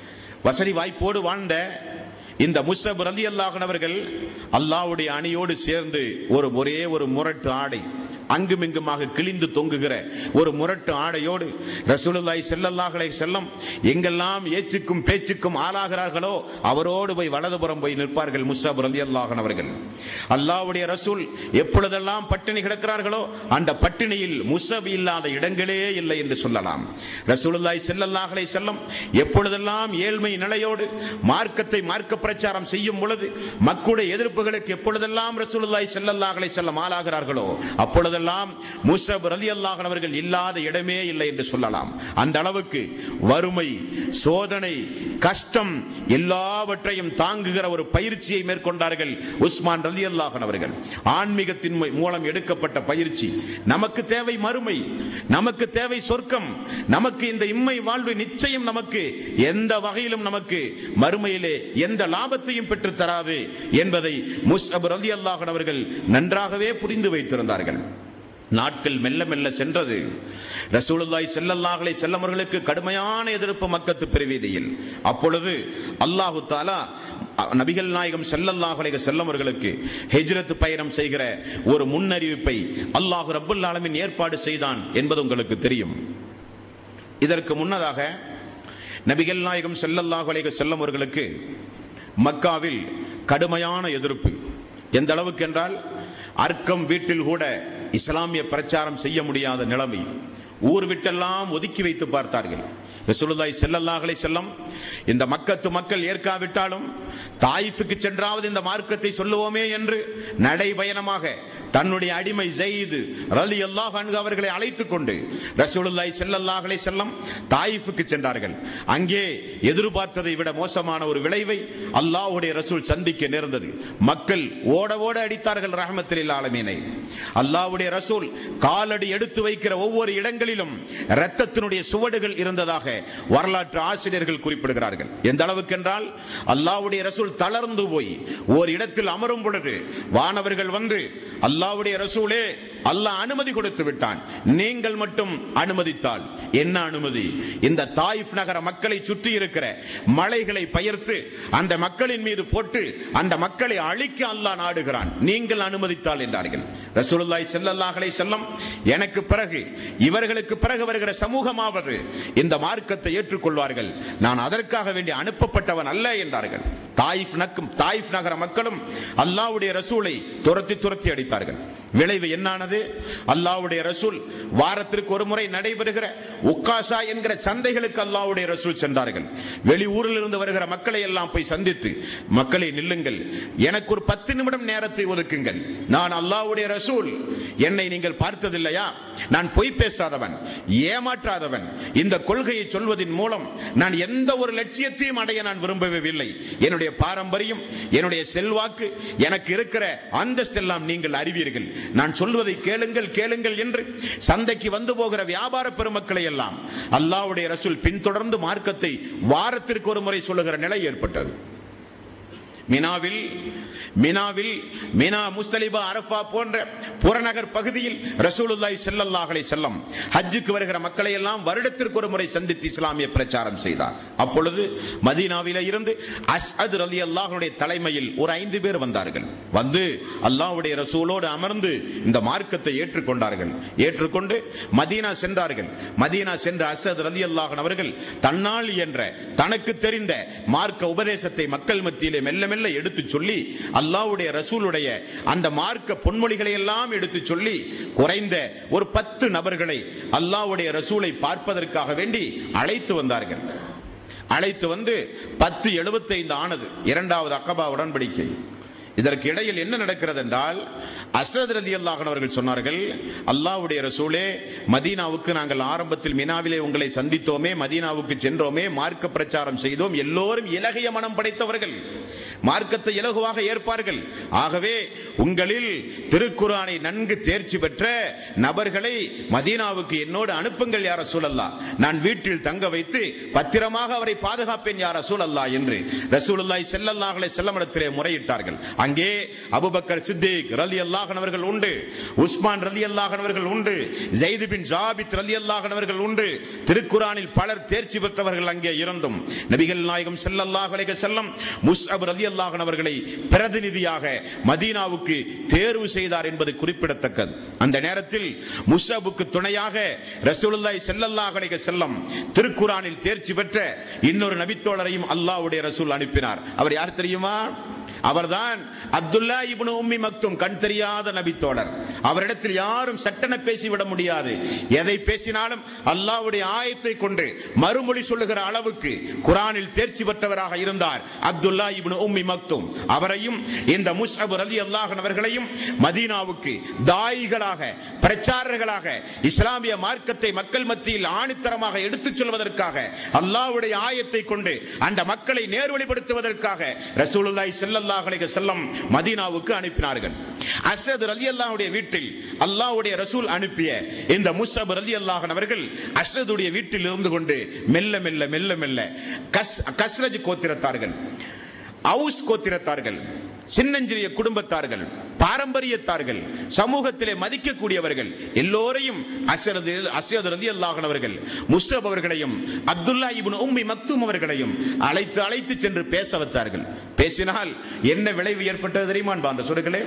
வசதி வாய்ப்போடு வாழ்ந்த இந்த முசப் ரதி அல்லாஹனவர்கள் அல்லாவுடைய அணியோடு சேர்ந்து ஒரு ஒரே ஒரு முரட்டு ஆடை அங்குமிங்குமாக கிழிந்து தொங்குகிற ஒரு முரட்டு ஆடையோடு ரசூலுல்லாய் செல்லல்லாஹலை செல்லம் எங்கெல்லாம் ஏச்சுக்கும் பேச்சுக்கும் ஆளாகிறார்களோ அவரோடு போய் வலதுபுறம் போய் நிற்பார்கள் முசாப் ரலி அல்லாஹன் அவர்கள் அல்லாவுடைய ரசூல் எப்பொழுதெல்லாம் பட்டினி கிடக்கிறார்களோ அந்த பட்டினியில் முசப் இல்லாத இடங்களே இல்லை என்று சொல்லலாம் ரசூலுல்லாய் செல்லல்லாஹலை செல்லம் எப்பொழுதெல்லாம் ஏழ்மை நிலையோடு மார்க்கத்தை மார்க்க பிரச்சாரம் செய்யும் பொழுது மக்களுடைய எதிர்ப்புகளுக்கு எப்பொழுதெல்லாம் ரசூலுல்லாய் செல்லல்லாஹலை செல்லம் ஆளாகிறார்களோ அப்பொழுது போதெல்லாம் முசப் ரலி அல்லாஹன் அவர்கள் இல்லாத இடமே இல்லை என்று சொல்லலாம் அந்த அளவுக்கு வறுமை சோதனை கஷ்டம் எல்லாவற்றையும் தாங்குகிற ஒரு பயிற்சியை மேற்கொண்டார்கள் உஸ்மான் ரலி அல்லாஹன் அவர்கள் ஆன்மீகத்தின் மூலம் எடுக்கப்பட்ட பயிற்சி நமக்கு தேவை மறுமை நமக்கு தேவை சொர்க்கம் நமக்கு இந்த இம்மை வாழ்வு நிச்சயம் நமக்கு எந்த வகையிலும் நமக்கு மறுமையிலே எந்த லாபத்தையும் பெற்று தராது என்பதை முஸ்அப் ரலி அல்லாஹன் அவர்கள் நன்றாகவே புரிந்து வைத்திருந்தார்கள் நாட்கள் மெல்ல மெல்ல சென்றது ரசூலுல்லாய் செல்லல்லாஹலை செல்லவர்களுக்கு கடுமையான எதிர்ப்பு மக்கத்து பெருவீதியில் அப்பொழுது அல்லாஹு தாலா நபிகள் நாயகம் செல்லல்லாஹலை செல்லவர்களுக்கு ஹெஜ்ரத் பயணம் செய்கிற ஒரு முன்னறிவிப்பை அல்லாஹு ரப்புல் ஆலமின் ஏற்பாடு செய்தான் என்பது உங்களுக்கு தெரியும் இதற்கு முன்னதாக நபிகள் நாயகம் செல்லல்லாஹலை செல்லவர்களுக்கு மக்காவில் கடுமையான எதிர்ப்பு எந்த அளவுக்கு என்றால் அர்க்கம் வீட்டில் கூட இஸ்லாமிய பிரச்சாரம் செய்ய முடியாத நிலைமை ஊர் விட்டெல்லாம் ஒதுக்கி வைத்து பார்த்தார்கள் ரசூலுல்லாய் செல்லல்லாஹலை செல்லம் இந்த மக்கத்து மக்கள் ஏற்காவிட்டாலும் தாயிஃபுக்கு சென்றாவது இந்த மார்க்கத்தை சொல்லுவோமே என்று நடைபயணமாக தன்னுடைய அடிமை ஜெயிது ரலி அல்லாஹ் அவர்களை அழைத்துக் கொண்டு ரசூலுல்லாய் செல்லல்லாஹலை செல்லம் தாயிஃபுக்கு சென்றார்கள் அங்கே எதிர்பார்த்ததை விட மோசமான ஒரு விளைவை அல்லாஹுடைய ரசூல் சந்திக்க நேர்ந்தது மக்கள் ஓட ஓட அடித்தார்கள் ரஹமத்தில் ஆலமீனை அல்லாஹ்வுடைய ரசூல் காலடி எடுத்து வைக்கிற ஒவ்வொரு இடங்களிலும் இரத்தத்தினுடைய சுவடுகள் இருந்ததாக வரலாற்று ஆசிரியர்கள் குறிப்பிடுகிறார்கள் எந்த அளவுக்கு என்றால் அல்லாஹ்வுடைய ரசூல் தளர்ந்து போய் ஒரு இடத்தில் அமரும் பொழுது வானவர்கள் வந்து அல்லாஹ்வுடைய ரசூலே அல்லாஹ் அனுமதி கொடுத்து விட்டான் நீங்கள் மட்டும் அனுமதித்தால் என்ன அனுமதி இந்த தாயிஃப் நகர மக்களை சுற்றி இருக்கிற மலைகளை பயிர்த்து அந்த மக்களின் மீது போட்டு அந்த மக்களை அழிக்க அல்லாஹ் நாடுகிறான் நீங்கள் அனுமதித்தால் என்றார்கள் ரசூலுல்லாஹி ஸல்லல்லாஹு அலைஹி செல்லம் எனக்கு பிறகு இவர்களுக்கு பிறகு வருகிற சமூகமாவது இந்த மார்க்கத்தை ஏற்றுக்கொள்வார்கள் நான் அதற்காக வேண்டி அனுப்பப்பட்டவன் அல்ல என்றார்கள் தாயிஃப் நக்கும் தாயிஃப் நகர மக்களும் அல்லாஹ்வுடைய ரசூலை துரத்தி துரத்தி அடித்தார்கள் விளைவு என்னானது அல்லாஹ்வுடைய ரசூல் வாரத்திற்கு ஒரு முறை நடைபெறுகிற உக்காசா என்கிற சந்தைகளுக்கு அல்லாஹ்வுடைய ரசூல் சென்றார்கள் வெளி ஊரில் இருந்து வருகிற மக்களை எல்லாம் போய் சந்தித்து மக்களை நில்லுங்கள் எனக்கு ஒரு பத்து நிமிடம் நேரத்தை ஒதுக்குங்கள் நான் அல்லாஹ்வுடைய ரசூல் என்னை நீங்கள் பார்த்ததில்லையா நான் பொய் பேசாதவன் ஏமாற்றாதவன் இந்த கொள்கையை சொல்வதன் மூலம் நான் எந்த ஒரு லட்சியத்தையும் அடைய நான் விரும்பவே இல்லை என்னுடைய பாரம்பரியம் என்னுடைய செல்வாக்கு எனக்கு இருக்கிற அந்தஸ்தெல்லாம் நீங்கள் அறிவீர்கள் நான் சொல்வதை கேளுங்கள் கேளுங்கள் என்று சந்தைக்கு வந்து போகிற வியாபார பெருமக்களை எல்லாம் அல்லாஹ்வுடைய ரசூல் பின்தொடர்ந்து மார்க்கத்தை வாரத்திற்கு ஒரு முறை சொல்லுகிற நிலை ஏற்பட்டது மினாவில் மினாவில் மினா முஸ்தலிபா அரஃபா போன்ற புறநகர் பகுதியில் ரசூலுல்லாஹி ஸல்லல்லாஹு அலைஹி செல்லம் ஹஜ்ஜுக்கு வருகிற மக்களை எல்லாம் வருடத்திற்கு ஒரு முறை சந்தித்து இஸ்லாமிய பிரச்சாரம் செய்தார் அப்பொழுது மதீனாவில இருந்து அஸ்அத் ரலியல்லாஹுடைய தலைமையில் ஒரு ஐந்து பேர் வந்தார்கள் வந்து அல்லாஹ்வுடைய ரசூலோடு அமர்ந்து இந்த மார்க்கத்தை ஏற்றுக்கொண்டார்கள் ஏற்றுக்கொண்டு மதீனா சென்றார்கள் மதீனா சென்ற அஸ்அத் ரலியல்லாஹு அவர்கள் தன்னால் என்ற தனக்கு தெரிந்த மார்க்க உபதேசத்தை மக்கள் மத்தியிலே மெல்ல மெல்ல எடுத்து சொல்லி அல்லாஹ்வுடைய ரசூலுடைய அந்த மார்க்க பொன்மொழிகளை எல்லாம் எடுத்து சொல்லி குறைந்த ஒரு பத்து நபர்களை அல்லாஹ்வுடைய ரசூலை பார்ப்பதற்காக வேண்டி அழைத்து வந்தார்கள் அழைத்து வந்து பத்து எழுபத்தைந்து ஆனது இரண்டாவது அக்கபா உடன்படிக்கை இதற்கு இடையில் என்ன நடக்கிறது என்றால் அசத் ரதி அல்லாஹன் அவர்கள் சொன்னார்கள் அல்லாஹ்வுடைய ரசூலே மதீனாவுக்கு நாங்கள் ஆரம்பத்தில் மினாவிலே உங்களை சந்தித்தோமே மதீனாவுக்கு சென்றோமே மார்க்க பிரச்சாரம் செய்தோம் எல்லோரும் இலகிய மனம் படைத்தவர்கள் மார்க்கத்தை இலகுவாக ஏற்பார்கள் ஆகவே உங்களில் திருக்குரானை நன்கு தேர்ச்சி பெற்ற நபர்களை மதீனாவுக்கு என்னோடு அனுப்புங்கள் யார சூழல்லா நான் வீட்டில் தங்க வைத்து பத்திரமாக அவரை பாதுகாப்பேன் யார சூழல்லா என்று ரசூலுல்லாய் செல்லல்லாஹலை செல்லமிடத்திலே முறையிட்டார்கள் அங்கே அபுபக்கர் சித்திக் ரலி அல்லாஹனவர்கள் உண்டு உஸ்மான் ரலி அல்லாஹனவர்கள் உண்டு ஜெயிது பின் ஜாபித் ரலி அல்லாஹனவர்கள் உண்டு திருக்குரானில் பலர் தேர்ச்சி பெற்றவர்கள் அங்கே இருந்தும் நபிகள் நாயகம் செல்லல்லாஹ் அலைஹி செல்லம் முஸ்அப் ரலி அல்லாஹனவர்களை பிரதிநிதியாக மதீனாவுக்கு தேர்வு செய்தார் என்பது குறிப்பிடத்தக்கது அந்த நேரத்தில் முஸ்அபுக்கு துணையாக ரசூலுல்லாஹி ஸல்லல்லாஹு அலைஹி செல்லம் திருக்குரானில் தேர்ச்சி பெற்ற இன்னொரு நபித்தோழரையும் அல்லாஹ்வுடைய ரசூல் அனுப்பினார் அவர் யார் தெரியுமா அவர்தான் அப்துல்லா இப்னு உம்மி மக்தும் கண் தெரியாத நபித்தோழர் அவரிடத்தில் யாரும் சட்டென பேசிவிட முடியாது எதை பேசினாலும் அல்லாஹ்வுடைய ஆயத்தை கொண்டு மறுமொழி சொல்லுகிற அளவுக்கு குரானில் தேர்ச்சி பெற்றவராக இருந்தார் அப்துல்லா இப்னு உம்மி மக்தும் அவரையும் இந்த முஸ்அப் ரலி அல்லாஹன் அவர்களையும் மதீனாவுக்கு தாயிகளாக பிரச்சாரர்களாக இஸ்லாமிய மார்க்கத்தை மக்கள் மத்தியில் ஆணித்தரமாக எடுத்துச் சொல்வதற்காக அல்லாஹ்வுடைய ஆயத்தை கொண்டு அந்த மக்களை நேர்வழிப்படுத்துவதற்காக ரசூலுல்லாஹி ஸல்லல்லாஹு அலைஹி வஸல்லம் மதீனாவுக்கு அனுப்பினார்கள் அஸ்ஸத் ரலியல்லாஹுடைய வீட்டில் அல்லாஹ்வுடைய ரசூல் அனுப்பிய இந்த முஸ்அப் ரலியல்லாஹு அவர்கள் அஸ்ஸதுடைய வீட்டில் இருந்து கொண்டு மெல்ல மெல்ல மெல்ல மெல்ல கஸ் கஸ்ரஜ் கோத்திரத்தார்கள் அவுஸ் கோத்திரத்தார்கள் சின்னஞ்சிறிய குடும்பத்தார்கள் பாரம்பரியத்தார்கள் சமூகத்திலே மதிக்கக்கூடியவர்கள் எல்லோரையும் அசரது அசரது ரதி அல்லாஹனவர்கள் முஸ்அப் அவர்களையும் அப்துல்லா இப்னு உம்மி மக்தும் அவர்களையும் அழைத்து அழைத்து சென்று பேச வைத்தார்கள் பேசினால் என்ன விளைவு ஏற்பட்டது தெரியுமா அந்த சொல்லுகளே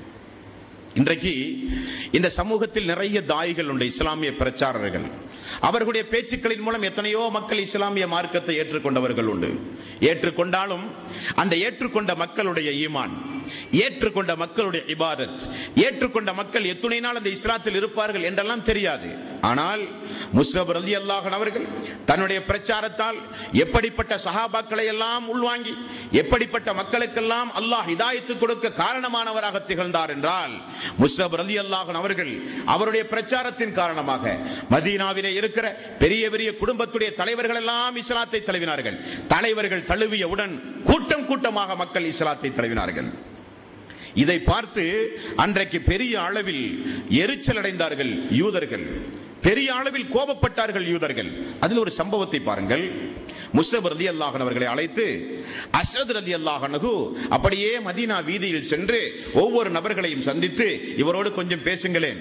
இன்றைக்கு இந்த சமூகத்தில் நிறைய தாய்கள் உண்டு இஸ்லாமிய பிரச்சாரர்கள் அவர்களுடைய பேச்சுக்களின் மூலம் எத்தனையோ மக்கள் இஸ்லாமிய மார்க்கத்தை ஏற்றுக்கொண்டவர்கள் உண்டு ஏற்றுக்கொண்டாலும் அந்த ஏற்றுக்கொண்ட மக்களுடைய ஈமான் ஏற்றுக்கொண்ட மக்களுடைய இபாதத் ஏற்றுக்கொண்ட மக்கள் எத்துணை நாள் அந்த இஸ்லாத்தில் இருப்பார்கள் என்றெல்லாம் தெரியாது ஆனால் முஸ்லப் ரலி அல்லாஹன் அவர்கள் தன்னுடைய பிரச்சாரத்தால் எப்படிப்பட்ட சஹாபாக்களை எல்லாம் உள்வாங்கி எப்படிப்பட்ட மக்களுக்கெல்லாம் அல்லாஹ் ஹிதாயத்து கொடுக்க காரணமானவராக திகழ்ந்தார் என்றால் முஸ்லப் ரலி அல்லாஹன் அவர்கள் அவருடைய பிரச்சாரத்தின் காரணமாக மதீனாவிலே இருக்கிற பெரிய பெரிய குடும்பத்துடைய தலைவர்கள் எல்லாம் இஸ்லாத்தை தழுவினார்கள் தலைவர்கள் தழுவியவுடன் கூட்டம் கூட்டமாக மக்கள் இஸ்லாத்தை தழுவினார்கள் இதை பார்த்து அன்றைக்கு பெரிய அளவில் எரிச்சல் அடைந்தார்கள் யூதர்கள் பெரிய அளவில் கோபப்பட்டார்கள் யூதர்கள் அதில் ஒரு சம்பவத்தை பாருங்கள் முஸ்தப் ரலி அல்லாஹன் அவர்களை அழைத்து அசத் ரலி அல்லாஹனகு அப்படியே மதீனா வீதியில் சென்று ஒவ்வொரு நபர்களையும் சந்தித்து இவரோடு கொஞ்சம் பேசுங்களேன்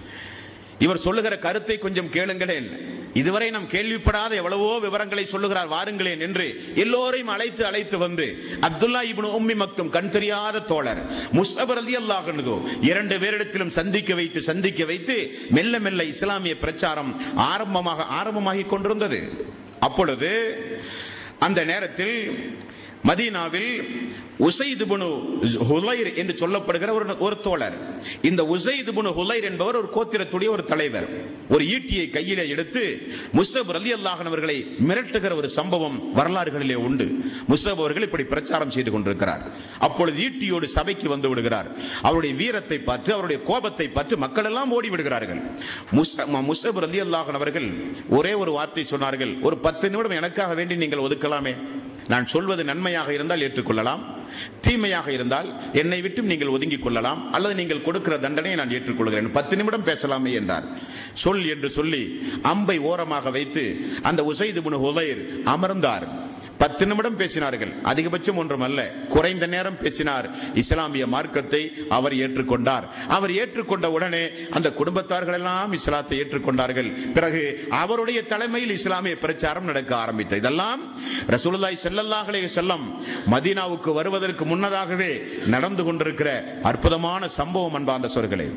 இவர் சொல்லுகிற கருத்தை கொஞ்சம் கேளுங்களேன் இதுவரை நாம் கேள்விப்படாத எவ்வளவோ விவரங்களை சொல்லுகிறார் வாருங்களேன் என்று எல்லோரையும் அழைத்து அழைத்து வந்து அப்துல்லா இப்னு உம்மி மக்தும் கண் தெரியாத தோழர் முஸ்அப் ரலியல்லாஹு அன்ஹு இரண்டு பேரிடத்திலும் சந்திக்க வைத்து சந்திக்க வைத்து மெல்ல மெல்ல இஸ்லாமிய பிரச்சாரம் ஆரம்பமாக ஆரம்பமாகி கொண்டிருந்தது அப்பொழுது அந்த நேரத்தில் மதீனாவில் உசைது புனு ஹுலைர் என்று சொல்லப்படுகிற ஒரு ஒரு தோழர் இந்த உசைது புனு ஹுலைர் என்பவர் ஒரு கோத்திரத்துடைய ஒரு தலைவர் ஒரு ஈட்டியை கையிலே எடுத்து முஸ்ஸப் ரலி அல்லாஹன் அவர்களை மிரட்டுகிற ஒரு சம்பவம் வரலாறுகளிலே உண்டு முஸ்ஸப் அவர்கள் இப்படி பிரச்சாரம் செய்து கொண்டிருக்கிறார் அப்பொழுது ஈட்டியோடு சபைக்கு வந்து விடுகிறார் அவருடைய வீரத்தை பார்த்து அவருடைய கோபத்தை பார்த்து மக்கள் எல்லாம் ஓடி விடுகிறார்கள் முஸ்ஸப் ரலி அல்லாஹன் அவர்கள் ஒரே ஒரு வார்த்தை சொன்னார்கள் ஒரு பத்து நிமிடம் எனக்காக வேண்டி நீங்கள் ஒதுக்கலாமே நான் சொல்வது நன்மையாக இருந்தால் ஏற்றுக்கொள்ளலாம் தீமையாக இருந்தால் என்னை விட்டும் நீங்கள் ஒதுங்கிக் கொள்ளலாம் அல்லது நீங்கள் கொடுக்கிற தண்டனையை நான் ஏற்றுக்கொள்கிறேன் பத்து நிமிடம் பேசலாமே என்றார் சொல் என்று சொல்லி அம்பை ஓரமாக வைத்து அந்த உசைது முனு உதைர் அமர்ந்தார் பத்து நிமிடம் பேசினார்கள் அதிகபட்சம் ஒன்றும் அல்ல குறைந்த நேரம் பேசினார் இஸ்லாமிய மார்க்கத்தை அவர் ஏற்றுக்கொண்டார் அவர் ஏற்றுக்கொண்ட உடனே அந்த குடும்பத்தார்கள் எல்லாம் இஸ்லாத்தை ஏற்றுக்கொண்டார்கள் பிறகு அவருடைய தலைமையில் இஸ்லாமிய பிரச்சாரம் நடக்க ஆரம்பித்தது இதெல்லாம் ரசூலுல்லாஹி ஸல்லல்லாஹு அலைஹி வஸல்லம் மதீனாவுக்கு வருவதற்கு முன்னதாகவே நடந்து கொண்டிருக்கிற அற்புதமான சம்பவம் அன்பார்ந்த சொற்களே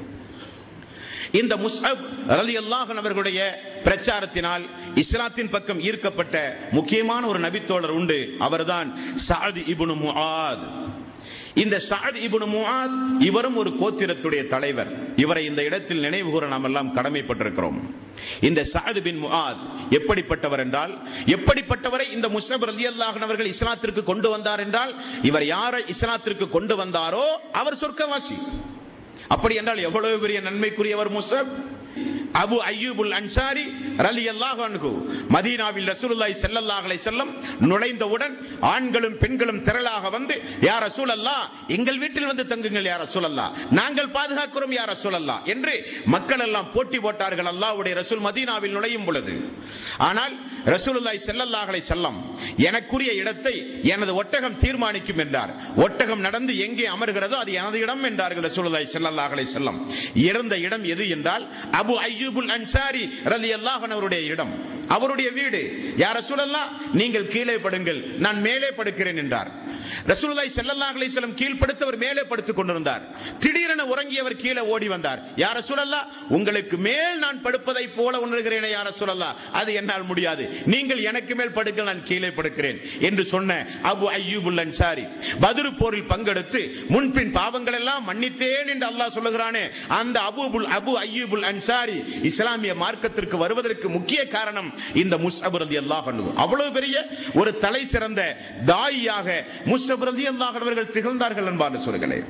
இந்த முஸ்அப் ரலியல்லாஹு அவர்களுடைய பிரச்சாரத்தினால் இஸ்லாத்தின் பக்கம் ஈர்க்கப்பட்ட முக்கியமான ஒரு நபித்தோழர் உண்டு அவர்தான் சாத் இப்னு முஆத் இந்த சாத் இப்னு முஆத் இவரும் ஒரு கோத்திரத்துடைய தலைவர் இவரை இந்த இடத்தில் நினைவு கூற நாம் எல்லாம் கடமைப்பட்டிருக்கிறோம் இந்த சாத் பின் முஆத் எப்படிப்பட்டவர் என்றால் எப்படிப்பட்டவரை இந்த முஸ்அப் ரலியல்லாஹு அவர்கள் இஸ்லாத்திற்கு கொண்டு வந்தார் என்றால் இவர் யாரை இஸ்லாத்திற்கு கொண்டு வந்தாரோ அவர் சொர்க்கவாசி அப்படி என்றால் எவ்வளவு பெரிய நன்மைக்குரியவர் முஸ்அப் அபு அய்யூபுல் அன்சாரி ரலியல்லாஹு அன்ஹு மதீனாவில் ரசூலுல்லாஹி ஸல்லல்லாஹு அலைஹி வஸல்லம் நுழைந்தவுடன் ஆண்களும் பெண்களும் திரளாக வந்து யா ரசூலல்லாஹ் எங்கள் வீட்டில் வந்து தங்குங்கள் யா ரசூலல்லாஹ் நாங்கள் பாதுகாக்கிறோம் யா ரசூலல்லாஹ் என்று மக்கள் எல்லாம் போட்டி போட்டார்கள் அல்லாஹ்வுடைய ரசூல் மதீனாவில் நுழையும் பொழுது ஆனால் ரசூலுல்லாஹி ஸல்லல்லாஹு அலைஹி வஸல்லம் எனக்குரிய இடத்தை எனது ஒட்டகம் தீர்மானிக்கும் என்றார் ஒட்டகம் நடந்து எங்கே அமர்கிறதோ அது எனது இடம் என்றார்கள் ரசூலுல்லாஹி ஸல்லல்லாஹு அலைஹி வஸல்லம் இருந்த இடம் எது என்றால் அபு அய்யூபுல் அன்சாரி ரலியல்லாஹு அன்ஹு அவருடைய இடம் அவருடைய வீடு யார் ரசூலல்லாஹ் நீங்கள் கீழே படுங்கள் நான் மேலே படுக்கிறேன் என்றார் ரசூலுல்லாஹி ஸல்லல்லாஹு அலைஹி வஸல்லம் கீழ்ப்படுத்தவர் மேலே படுத்துக் கொண்டிருந்தார் திடீரென உறங்கியவர் கீழே ஓடி வந்தார் யார் ரசூலல்லாஹ் உங்களுக்கு மேல் நான் படுப்பதை போல உணர்கிறேனே யார் ரசூலல்லாஹ் அது என்னால் முடியாது நீங்கள் எனக்கு மேல் படுக்க நான் கீழே படுக்கிறேன் என்று சொன்ன அபு அய்யூபுல் அன்சாரி பத்ரு போரில் பங்கெடுத்து முன்பின் பாவங்கள் எல்லாம் மன்னித்தேன் என்று அல்லாஹ் சொல்லுகிறானே அந்த அபூபுல் அபு அய்யூபுல் அன்சாரி இஸ்லாமிய மார்க்கத்திற்கு வருவதற்கு முக்கிய காரணம் இந்த முஸ்அப் ரலியல்லாஹு அன்ஹு அவ்வளவு பெரிய ஒரு தலை சிறந்த தாயியாக முஸ்அப் ரலியல்லாஹு அன்ஹு அவர்கள் திகழ்ந்தார்கள் என்பார் சொல்கிறேன்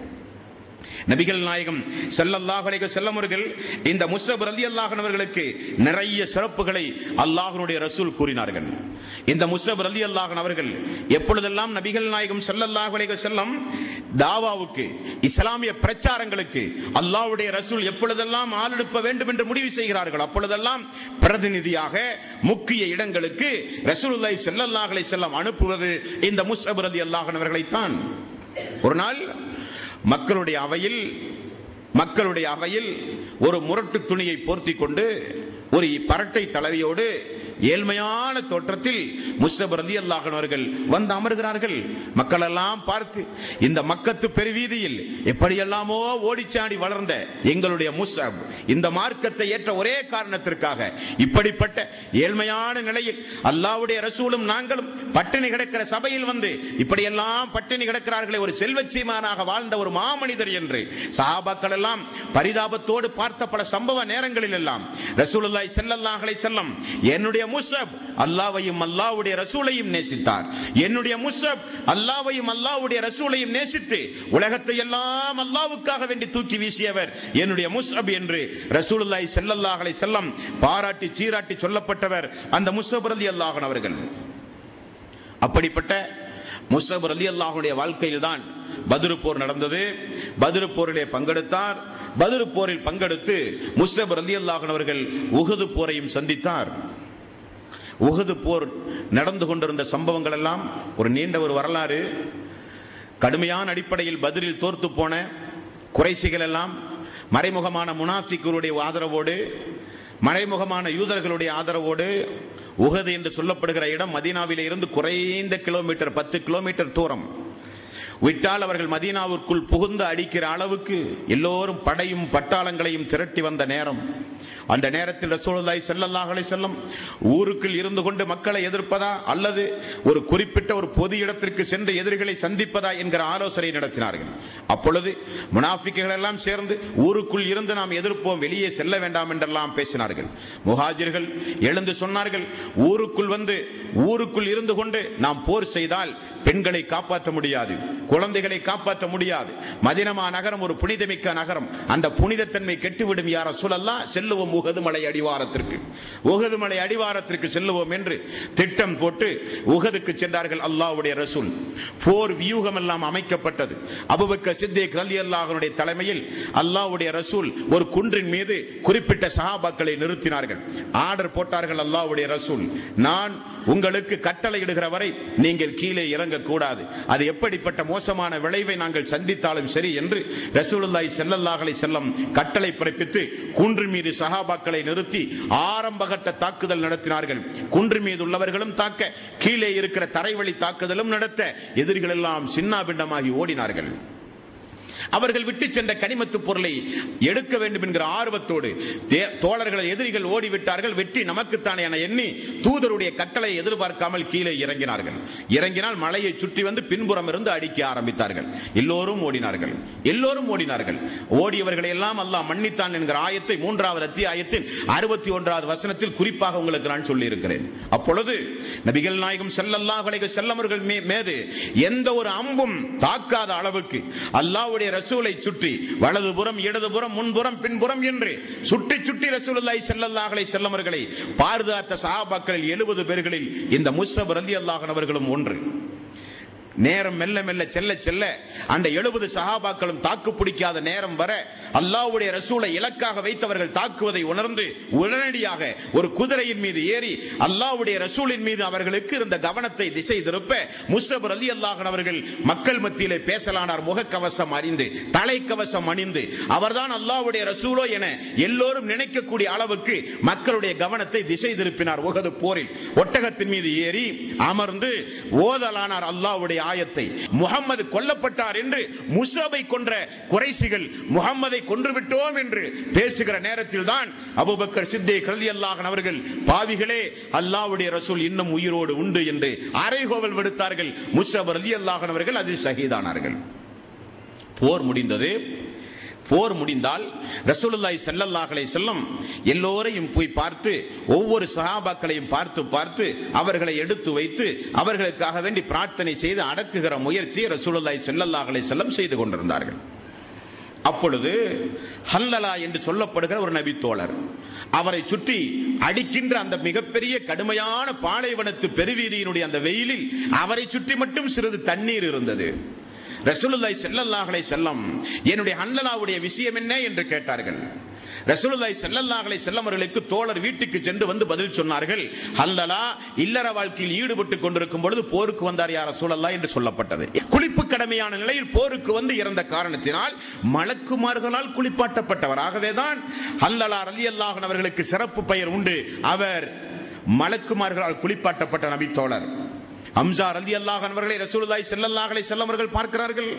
நபிகள் நாயகம் ஸல்லல்லாஹு அலைஹி வஸல்லம் அவர்கள் இந்த முஸ்அப் ரலியல்லாஹு அன்ஹு அவர்களுக்கு நிறைய சிறப்புகளை அல்லாஹ்வுடைய ரசூல் கூறினார்கள் இந்த முஸ்அப் ரலியல்லாஹு அன்ஹு அவர்கள் எப்பொழுதெல்லாம் நபிகள் நாயகம் ஸல்லல்லாஹு அலைஹி வஸல்லம் தாவாவுக்கு இஸ்லாமிய பிரச்சாரங்களுக்கு அல்லாஹ்வுடைய ரசூல் எப்பொழுதெல்லாம் ஆளெடுப்ப வேண்டும் என்று முடிவு செய்கிறார்கள் அப்பொழுதெல்லாம் பிரதிநிதியாக முக்கிய இடங்களுக்கு ரசூலுல்லாஹி ஸல்லல்லாஹு அலைஹி வஸல்லம் அனுப்புவது இந்த முஸ்அப் ரலியல்லாஹு அன்ஹு அவர்களைத்தான் ஒரு நாள் மக்களுடைய அவையில் மக்களுடைய அவையில் ஒரு முரட்டு துணியை போர்த்தி கொண்டு ஒரு பரட்டை தலைவியோடு ஏழ்மையான தோற்றத்தில் முஸ்தப் ரலி அவர்கள் வந்து அமர்கிறார்கள் மக்கள் எல்லாம் பார்த்து இந்த மக்கத்து பெருவீதியில் எப்படியெல்லாமோ ஓடிச்சாடி வளர்ந்த எங்களுடைய முஸ்அப் இந்த மார்க்கத்தை ஏற்ற ஒரே காரணத்திற்காக இப்படிப்பட்ட ஏழ்மையான நிலையில் அல்லாஹ்வுடைய ரசூலும் நாங்களும் பட்டினி கிடக்கிற சபையில் வந்து இப்படியெல்லாம் பட்டினி கிடக்கிறார்களே ஒரு செல்வச்சீமானாக வாழ்ந்த ஒரு மாமனிதர் என்று சஹாபாக்கள் எல்லாம் பரிதாபத்தோடு பார்த்த பல சம்பவ நேரங்களில் எல்லாம் ரசூலுல்லாஹி ஸல்லல்லாஹு அலைஹி வஸல்லம் என்னுடைய முஸ்அப் அல்லாஹ்வையும் அல்லாஹ்வுடைய ரசூலையும் நேசித்தார் என்னுடைய முஸ்அப் அல்லாஹ்வையும் அல்லாஹ்வுடைய ரசூலையும் நேசித்து உலகத்தை எல்லாம் அல்லாஹ்வுக்காக வேண்டி தூக்கி வீசியவர் என்னுடைய முஸ்அப் என்று ரசூலுல்லாஹி ஸல்லல்லாஹு அலைஹி வஸல்லம் பாராட்டி சீராட்டி சொல்லப்பட்டவர் அந்த முஸ்அப் ரலியல்லாஹு அன்ஹு அவர்கள் அப்படிப்பட்ட முஸ்அப் ரலியல்லாஹுடைய வாழ்க்கையில் தான் பத்ரு போர் நடந்தது பத்ரு போரிலே பங்கெடுத்தார் பத்ரு போரில் பங்கெடுத்து முஸ்அப் ரலியல்லாஹு அன்ஹு அவர்கள் உஹது போரையும் சந்தித்தார் உஹது போர் நடந்து கொண்டிருந்த சம்பவங்கள் எல்லாம் ஒரு நீண்ட ஒரு வரலாறு கடுமையான அடிப்படையில் பதிலில் தோர்த்து போன குறைசிகள் எல்லாம் மறைமுகமான முனாஃபிக்குடைய ஆதரவோடு மறைமுகமான யூதர்களுடைய ஆதரவோடு உகது என்று சொல்லப்படுகிற இடம் மதீனாவிலே இருந்து குறைந்த கிலோமீட்டர் பத்து கிலோமீட்டர் தூரம் விட்டால் அவர்கள் மதீனாவிற்குள் புகுந்து அடிக்கிற அளவுக்கு எல்லோரும் படையும் பட்டாளங்களையும் திரட்டி வந்த நேரம் அந்த நேரத்தில் ரசூலுல்லாஹி ஸல்லல்லாஹு அலைஹி வஸல்லம் ஊருக்குள் இருந்து கொண்டு மக்களை எதிர்ப்பதா அல்லது ஒரு குறிப்பிட்ட ஒரு பொது இடத்திற்கு சென்று எதிரிகளை சந்திப்பதா என்கிற ஆலோசனை நடத்தினார்கள் அப்பொழுது முனாஃபிக்குகள் எல்லாம் சேர்ந்து ஊருக்குள் இருந்து நாம் எதிர்ப்போம் வெளியே செல்ல வேண்டாம் என்றெல்லாம் பேசினார்கள் முஹாஜிர்கள் எழுந்து சொன்னார்கள் ஊருக்குள் வந்து ஊருக்குள் இருந்து கொண்டு நாம் போர் செய்தால் பெண்களை காப்பாற்ற முடியாது குழந்தைகளை காப்பாற்ற முடியாது மதினமா நகரம் ஒரு புனிதமிக்க நகரம் அந்த புனிதத்தன்மை கெட்டுவிடும் யார சொல்லலாம் செல்லுவோம் உகது மலை அடிவாரத்திற்கு உகது மலை அடிவாரத்திற்கு செல்லுவோம் என்று திட்டம் போட்டு உகதுக்கு சென்றார்கள் அல்லாஹ்வுடைய ரசூல் போர் வியூகம் எல்லாம் அமைக்கப்பட்டது அபுபக்கர் சித்திக் ரலியல்லாஹுடைய தலைமையில் அல்லாஹ்வுடைய ரசூல் ஒரு குன்றின் மீது குறிப்பிட்ட சஹாபாக்களை நிறுத்தினார்கள் ஆர்டர் போட்டார்கள் அல்லாஹ்வுடைய ரசூல் நான் உங்களுக்கு கட்டளை இடுகிற வரை நீங்கள் கீழே இறங்கக்கூடாது அது எப்படிப்பட்ட மோசமான விளைவை நாங்கள் சந்தித்தாலும் சரி என்று ரசூலுல்லாஹி ஸல்லல்லாஹு அலைஹி வஸல்லம் கட்டளை பிறப்பித்து குன்று மீது சஹாபாக்களை நிறுத்தி ஆரம்பகட்ட தாக்குதல் நடத்தினார்கள் குன்று மீது உள்ளவர்களும் தாக்க கீழே இருக்கிற தரைவழி தாக்குதலும் நடத்த எதிரிகள் எல்லாம் சின்னாபிண்டமாகி ஓடினார்கள் அவர்கள் விட்டு சென்ற கனிமத்து பொருளை எடுக்க வேண்டும் என்கிற ஆர்வத்தோடு தே- தோழர்கள் எதிரிகள் ஓடிவிட்டார்கள் வெற்றி நமக்குத்தானே என எண்ணி தூதருடைய கட்டளை எதிர்பார்க்காமல் கீழே இறங்கினார்கள் இறங்கினால் மலையை சுற்றி வந்து பின்புறம் இருந்து அடிக்க ஆரம்பித்தார்கள் எல்லோரும் ஓடினார்கள் எல்லோரும் ஓடினார்கள் ஓடியவர்களை எல்லாம் அல்லாஹ் மன்னித்தான் என்கிற ஆயத்தை மூன்றாவது அத்தியாயத்தின் அறுபத்தி ஒன்றாவது வசனத்தில் குறிப்பாக உங்களுக்கு நான் சொல்லி இருக்கிறேன் அப்பொழுது நபிகள் நாயகம் ஸல்லல்லாஹு அலைஹி வஸல்லம் அவர்கள் மீ- மீது எந்த ஒரு அம்பும் தாக்காத அளவுக்கு அல்லாஹ்வுடைய ரசூலை சுற்றி வலதுபுறம் இடதுபுறம் முன்புறம் பின்புறம் என்று சுற்றி சுற்றி ரசூலுல்லாஹி ஸல்லல்லாஹு அலைஹி வஸல்லம் அவர்களை பாதுகாத்த சஹாபாக்களில் எழுபது பேர்களில் இந்த முஸ்ஸப் ரலியல்லாஹு அன்ஹு அவர்களும் ஒன்று நேரம் மெல்ல மெல்ல செல்ல செல்ல அந்த எழுபது சஹாபாக்களும் தாக்கு பிடிக்காத நேரம் வர அல்லாஹ்வுடைய ரசூலை இலக்காக வைத்தவர்கள் தாக்குவதை உணர்ந்து உடனடியாக ஒரு குதிரையின் மீது ஏறி அல்லாஹ்வுடைய ரசூலின் மீது அவர்களுக்கு இருந்த கவனத்தை திசை திருப்ப முஸ்தப் அலி அல்லாஹன் அவர்கள் மக்கள் மத்தியிலே பேசலானார் முகக்கவசம் அறிந்து தலைக்கவசம் அணிந்து அவர்தான் அல்லாஹ்வுடைய ரசூலோ என எல்லோரும் நினைக்கக்கூடிய அளவுக்கு மக்களுடைய கவனத்தை திசை திருப்பினார் உகது போரில் ஒட்டகத்தின் மீது ஏறி அமர்ந்து ஓதலானார் அல்லாஹ்வுடைய ஆயத்தை முகம்மது கொல்லப்பட்டார் என்று முசாபை கொன்ற குறைசிகள் முகம்மதை கொன்று விட்டோம் என்று பேசுகிற நேரத்தில் தான் அபுபக்கர் சித்தே கல்வி அல்லாஹன் அவர்கள் பாவிகளே அல்லாஹ்வுடைய ரசூல் இன்னும் உயிரோடு உண்டு என்று அரைகோவல் விடுத்தார்கள் முசப் ரலி அல்லாஹன் அவர்கள் அதில் ஷஹீதானார்கள் போர் முடிந்தது போர் முடிந்தால் ரசூலுல்லாஹி ஸல்லல்லாஹு அலைஹி வஸல்லம் எல்லோரையும் போய் பார்த்து ஒவ்வொரு சஹாபாக்களையும் பார்த்து பார்த்து அவர்களை எடுத்து வைத்து அவர்களுக்காக வேண்டி பிரார்த்தனை செய்து அடக்குகிற முயற்சியை ரசூலுல்லாஹி ஸல்லல்லாஹு அலைஹி வஸல்லம் செய்து கொண்டிருந்தார்கள் அப்பொழுது ஹல்லலா என்று சொல்லப்படுகிற ஒரு நபி தோழர் அவரை சுற்றி அடிக்கின்ற அந்த மிகப்பெரிய கடுமையான பாலைவனத்து பெருவீதியினுடைய அந்த வெயிலில் அவரை சுற்றி மட்டும் சிறிது தண்ணீர் இருந்தது ரசூலுல்லாஹி ஸல்லல்லாஹு அலைஹி வஸல்லம் என்னுடைய ஹல்லலாவுடைய விஷயம் என்ன என்று கேட்டார்கள் ரசூலுல்லாஹி ஸல்லல்லாஹு அலைஹி வஸல்லம் அவர்களுக்கு தோழர் வீட்டுக்கு சென்று வந்து பதில் சொன்னார்கள் ஹல்லலா இல்லற வாழ்க்கையில் ஈடுபட்டு கொண்டிருக்கும் பொழுது போருக்கு வந்தார் யார் ரசூலல்லாஹ் என்று சொல்லப்பட்டது குளிப்பு கடமையான நிலையில் போருக்கு வந்து இறந்த காரணத்தினால் மலக்குமார்களால் குளிப்பாட்டப்பட்டவர் ஆகவேதான் ஹல்லலா ரலியல்லாஹு அவர்களுக்கு சிறப்பு பெயர் உண்டு அவர் மலக்குமார்களால் குளிப்பாட்டப்பட்ட நபி தோழர் அம்சா ரலி அல்லாஹ் அவர்களை ரசூலுல்லாஹி ஸல்லல்லாஹு அலைஹி வஸல்லம் அவர்கள் பார்க்கிறார்கள்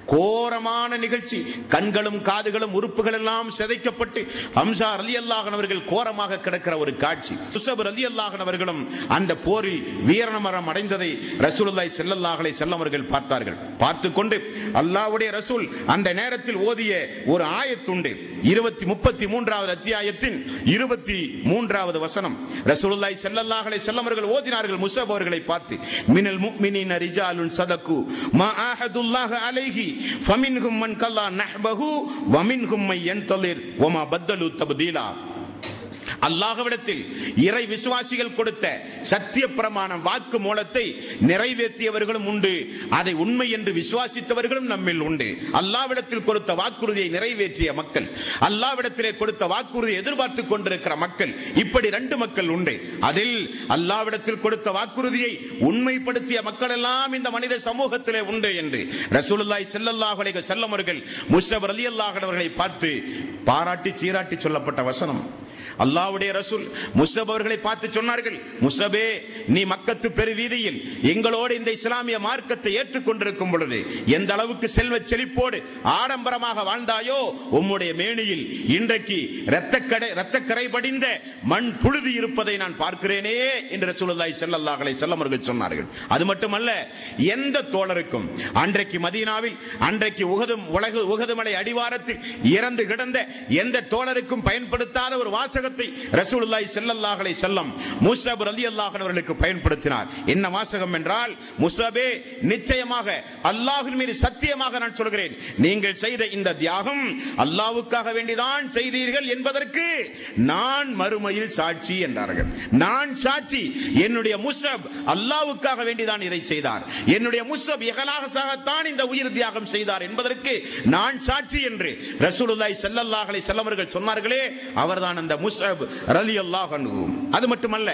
கோரமான நிகழ்ச்சி கண்களும் காதுகளும் உறுப்புகள் எல்லாம் சிதைக்கப்பட்டு அம்சா ரலி அல்லாஹ் அவர்கள் கோரமாக கிடக்கிற ஒரு காட்சி சுசப் ரலி அல்லாஹ் அவர்களும் அந்த போரில் வீரமரம் அடைந்ததை ரசூலுல்லாஹி ஸல்லல்லாஹு அலைஹி வஸல்லம் அவர்கள் பார்த்தார்கள் பார்த்து கொண்டு அல்லாஹ்வுடைய ரசூல் அந்த நேரத்தில் ஓதிய ஒரு ஆயத்துண்டு இருபத்தி முப்பத்தி மூன்றாவது அத்தியாயத்தின் இருபத்தி மூன்றாவது வசனம் ரசூலுல்லாஹி ஸல்லல்லாஹு அலைஹி வஸல்லம் அவர்கள் ஓதினார்கள் முஸப் அவர்களை பார்த்து மினல் முஃமினீன ரிஜாலுன் சதகு மா ஆஹதுல்லாஹ் அலைஹி ஃபமின்ஹும் மன் கல்லா நஹ்பஹு வமின்ஹும் மை யன்தலிர் வமா பத்தலு தப்தீலா அல்லாஹ்விடத்தில் இறை விசுவாசிகள் கொடுத்த சத்திய பிரமாணம் வாக்கு மூலத்தை நிறைவேற்றியவர்களும் உண்டு அதை உண்மை என்று விசுவாசித்தவர்களும் நம்மில் உண்டு அல்லாவிடத்தில் கொடுத்த வாக்குறுதியை நிறைவேற்றிய மக்கள் அல்லாவிடத்திலே கொடுத்த வாக்குறுதியை எதிர்பார்த்து கொண்டிருக்கிற மக்கள் இப்படி ரெண்டு மக்கள் உண்டு அதில் அல்லாவிடத்தில் கொடுத்த வாக்குறுதியை உண்மைப்படுத்திய மக்கள் எல்லாம் இந்த மனித சமூகத்திலே உண்டு என்று ரசூலுல்லாஹி ஸல்லல்லாஹு அலைஹி வஸல்லம் அவர்கள் முஸ்தப் ரலியல்லாஹு அவர்களை பார்த்து பாராட்டி சீராட்டி சொல்லப்பட்ட வசனம் அல்லாவுடைய ரசூல் முசப் அவர்களை பார்த்து சொன்னார்கள் முசபே நீ மக்கத்து பெருவீதியில் எங்களோடு இந்த இஸ்லாமிய மார்க்கத்தை ஏற்றுக்கொண்டிருக்கும் பொழுது எந்த அளவுக்கு செல்வ செழிப்போடு ஆடம்பரமாக வாழ்ந்தாயோ உம்முடைய மேனியில் இன்றைக்கு இரத்தக்கடை இரத்தக்கரை படிந்த மண் புழுதி இருப்பதை நான் பார்க்கிறேனே என்று ரசூலுல்லாஹி ஸல்லல்லாஹு அலைஹி வஸல்லம் அவர்கள் சொன்னார்கள் அது மட்டுமல்ல எந்த தோழருக்கும் அன்றைக்கு மதீனாவில் அன்றைக்கு உகதும் உலகு உகதுமலை அடிவாரத்தில் இறந்து கிடந்த எந்த தோழருக்கும் பயன்படுத்தாத ஒரு வாசகத்தை ரசூலுல்லாஹி ஸல்லல்லாஹு அலைஹி வஸல்லம் முஸ்அப் ரலியல்லாஹு அன்ஹு அவர்களுக்கு பயன்படுத்தினார் என்ன வாசகம் என்றால் முஸ்அபே நிச்சயமாக அல்லாஹ்வின் மீது சத்தியமாக நான் சொல்கிறேன் நீங்கள் செய்த இந்த தியாகம் அல்லாஹ்வுக்காக வேண்டிதான் செய்தீர்கள் என்பதற்கு நான் மறுமையில் சாட்சி என்றார்கள் நான் சாட்சி என்னுடைய முஸ்அப் அல்லாஹ்வுக்காக வேண்டிதான் இதை செய்தார் என்னுடைய முஸ்அப் இகலாகத்தான் இந்த உயிர் தியாகம் செய்தார் என்பதற்கு நான் சாட்சி என்று ரசூலுல்லாஹி ஸல்லல்லாஹு அலைஹி வஸல்லம் அவர்கள் சொன்னார்களே அவர்தான் அந்த முஸ்அப் ரலியல்லாஹு அன்ஹு அது மட்டுமல்ல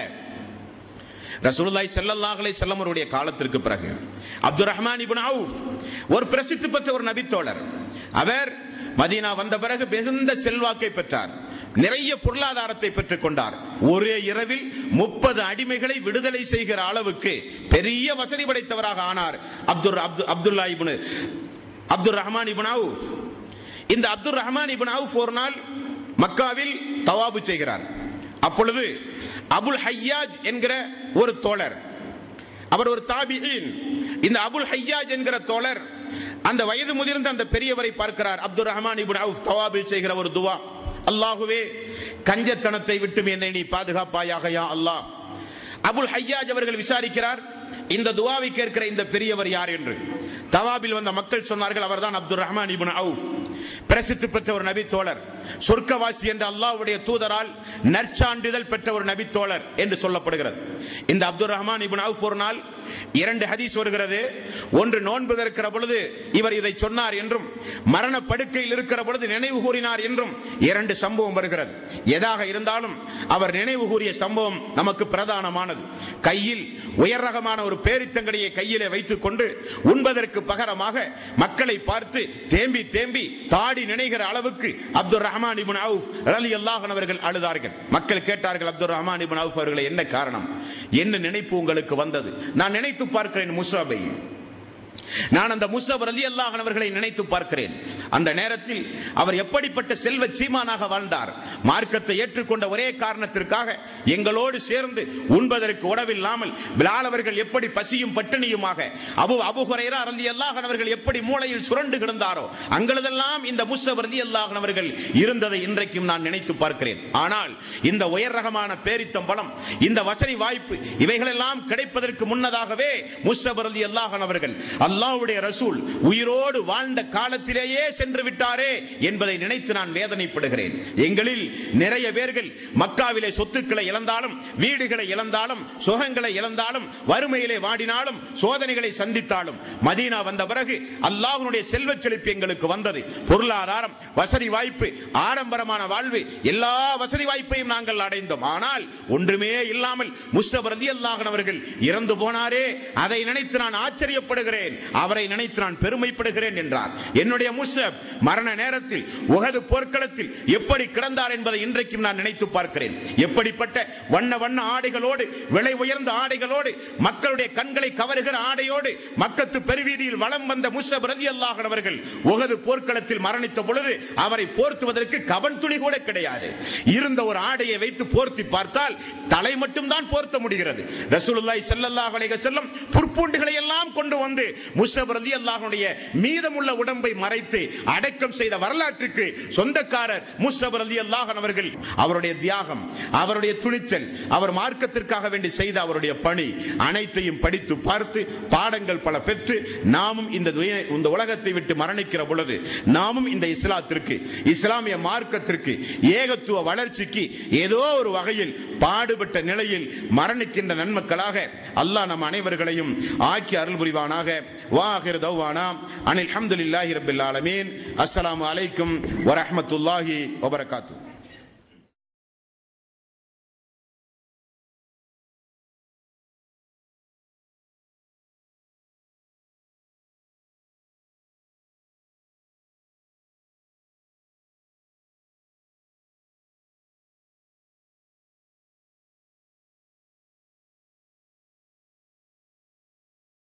ரசூலுல்லாஹி ஸல்லல்லாஹு அலைஹி வஸல்லம் அவருடைய காலத்திற்கு பிறகு அப்துர் ரஹ்மான் இப்னு அவுஃப் ஒரு பிரசித்தி பெற்ற ஒரு நபித்தோழர் அவர் மதீனா வந்த பிறகு மிகுந்த செல்வாக்கை பெற்றார் நிறைய பொருளாதாரத்தை பெற்றுக் கொண்டார் ஒரே இரவில் முப்பது அடிமைகளை விடுதலை செய்கிற அளவுக்கு பெரிய வசதி படைத்தவராக ஆனார் Abdul Abdu Abdullah ibn Abdul Rahman ibn Awf இந்த அப்துல் ரஹ்மான் இப்னு அவுஃப் ஒரு நாள் மக்காவில் தவாபு செய்கிறார் அப்பொழுது அபுல் ஹையாஜ் என்கிற ஒரு தோழர் அவர் ஒரு தாபியின் இந்த அபுல் ஹையாஜ் என்கிற தோழர் அந்த வயது முதிர்ந்த அந்த பெரியவரை பார்க்கிறார் அப்துல் ரஹ்மான் இப்னு அவுஃப் தவாபில் செய்கிற ஒரு துவா அல்லாஹுவே கஞ்சத்தனத்தை விட்டும் என்னை நீ பாதுகாப்பாயாக யா அல்லாஹ் அபுல் ஹையாஜ் அவர்கள் விசாரிக்கிறார் இந்த துவாவை கேட்கிற இந்த பெரியவர் யார் என்று தவாபில் வந்த மக்கள் சொன்னார்கள் அவர்தான் அப்துல் ரஹ்மான் இப்னு அவுஃப் பிரசித்தி பெற்ற ஒரு நபி தோழர் சொர்க்கவாசி என்ற அல்லாஹ்வுடைய தூதரால் நற்சான்றிதழ் பெற்ற ஒரு நபி தோழர் என்று சொல்லப்படுகிறது இந்த அப்துல் ரஹ்மான் இப்னு அவுஃப் ஒரு நாள் இரண்டு ஹதீஸ் வருகிறது ஒன்று நோன்பு இருக்கிற பொழுது இவர் இதை சொன்னார் என்றும் மரண படுக்கையில் இருக்கிற பொழுது நினைவு கூறினார் என்றும் இரண்டு சம்பவம் வருகிறது எதாக இருந்தாலும் அவர் நினைவு கூறிய சம்பவம் நமக்கு பிரதானமானது கையில் உயர் ரகமான ஒரு பேரித்தங்கடியை கையிலே வைத்துக் கொண்டு உண்பதற்கு பகரமாக மக்களை பார்த்து தேம்பி தேம்பி தாடி நினைகிற அளவுக்கு அப்துல் ரஹ்மான் இப்னு அவுஃப் ரலியல்லாஹு அன்ஹு அவர்கள் அழுதார்கள் மக்கள் கேட்டார்கள் அப்துல் ரஹ்மான் இப்னு அவுஃப் அவர்களை என்ன காரணம் என்ன நினைப்பு உங்களுக்கு வந்தது நான் நினைத்து பார்க்கிறேன் முசாபை நான் அந்த முசப் ரலி அல்லாஹ் அவர்களை நினைத்து பார்க்கிறேன் அந்த நேரத்தில் அவர் எப்படிப்பட்ட செல்வ சீமானாக வாழ்ந்தார் மார்க்கத்தை ஏற்றுக்கொண்ட ஒரே காரணத்திற்காக எங்களோடு சேர்ந்து உண்பதற்கு உணவில்லாமல் பிலால் அவர்கள் எப்படி பசியும் பட்டினியுமாக அபு அபு ஹுரைரா ரலி அல்லாஹ் அவர்கள் எப்படி மூளையில் சுரண்டு கிடந்தாரோ அங்களதெல்லாம் இந்த முசப் ரலி அல்லாஹ் அவர்கள் இருந்ததை இன்றைக்கும் நான் நினைத்து பார்க்கிறேன் ஆனால் இந்த உயர் ரகமான பேரித்தம்பலம் இந்த வசதி வாய்ப்பு இவைகளெல்லாம் கிடைப்பதற்கு முன்னதாகவே முஸ்தபர் அலி அல்லாஹன் அவர்கள் அல்லாஹ்வுடைய ரசூல் உயிரோடு வாழ்ந்த காலத்திலேயே சென்று விட்டாரே என்பதை நினைத்து நான் வேதனைப்படுகிறேன் எங்களில் நிறைய பேர்கள் மக்காவிலே சொத்துக்களை இழந்தாலும் வீடுகளை இழந்தாலும் சுகங்களை இழந்தாலும் வறுமையிலே வாடினாலும் சோதனைகளை சந்தித்தாலும் மதீனா வந்த பிறகு அல்லாஹ்வுடைய செல்வச் செழிப்பு எங்களுக்கு வந்தது பொருளாதாரம் வசதி வாய்ப்பு ஆடம்பரமான வாழ்வு எல்லா வசதி வாய்ப்பையும் நாங்கள் அடைந்தோம் ஆனால் ஒன்றுமே இல்லாமல் முஸ்தப் ரலியல்லாஹு அவர்கள் இறந்து போனாரே அதை நினைத்து நான் ஆச்சரியப்படுகிறேன் அவரை நினைத்து நான் பெருமைப்படுகிறேன் என்றார் என்னுடைய முஸ்தப் மரண நேரத்தில் உகது போர்க்களத்தில் எப்படி கிடந்தார் என்பதை இன்றைக்கும் நான் நினைத்து பார்க்கிறேன் எப்படிப்பட்ட வண்ண வண்ண ஆடைகளோடு விலை உயர்ந்த ஆடைகளோடு மக்களுடைய கண்களை கவருகிற ஆடையோடு மக்கத்து பெருவீதியில் வலம் வந்த முஸ்தப் ரலியல்லாஹு அவர்கள் உகது போர்க்களத்தில் மரணித்த பொழுது அவரை போர்த்துவதற்கு கவன் துணி கூட கிடையாது இருந்த ஒரு ஆடையை வைத்து போர்த்தி பார்த்தால் தலை மட்டும் தான் போர்த்த முடிகிறது ரசூலுல்லாஹி ஸல்லல்லாஹு அலைஹி வஸல்லம் புற்பூண்டுகளை எல்லாம் கொண்டு வந்து முஸ்அப் ரலியல்லாஹுடைய மீதமுள்ள உடம்பை மறைத்து அடக்கம் செய்த வரலாற்றுக்கு சொந்தக்காரர் முஸ்அப் ரலியல்லாஹு அவர்கள் அவருடைய தியாகம் அவருடைய துணிச்சல் அவர் மார்க்கத்திற்காக வேண்டி செய்த அவருடைய பணி அனைத்தையும் படித்து பார்த்து பாடங்கள் பல பெற்று நாமும் இந்த துய- இந்த உலகத்தை விட்டு மரணிக்கிற பொழுது நாமும் இந்த இஸ்லாத்திற்கு இஸ்லாமிய மார்க்கத்திற்கு ஏகத்துவ வளர்ச்சிக்கு ஏதோ ஒரு வகையில் பாடுபட்ட நிலையில் மரணிக்கின்ற நன்மக்களாக அல்லாஹ் நம் அனைவர்களையும் ஆக்கி அருள் புரிவானாக வாஹிர் தௌவானா அனில் ஹம்துலில்லாஹி ரப்பில் ஆலமீன் அஸ்ஸலாமு அலைக்கும் வரஹ்மத்துல்லாஹி வபரகாத்துஹு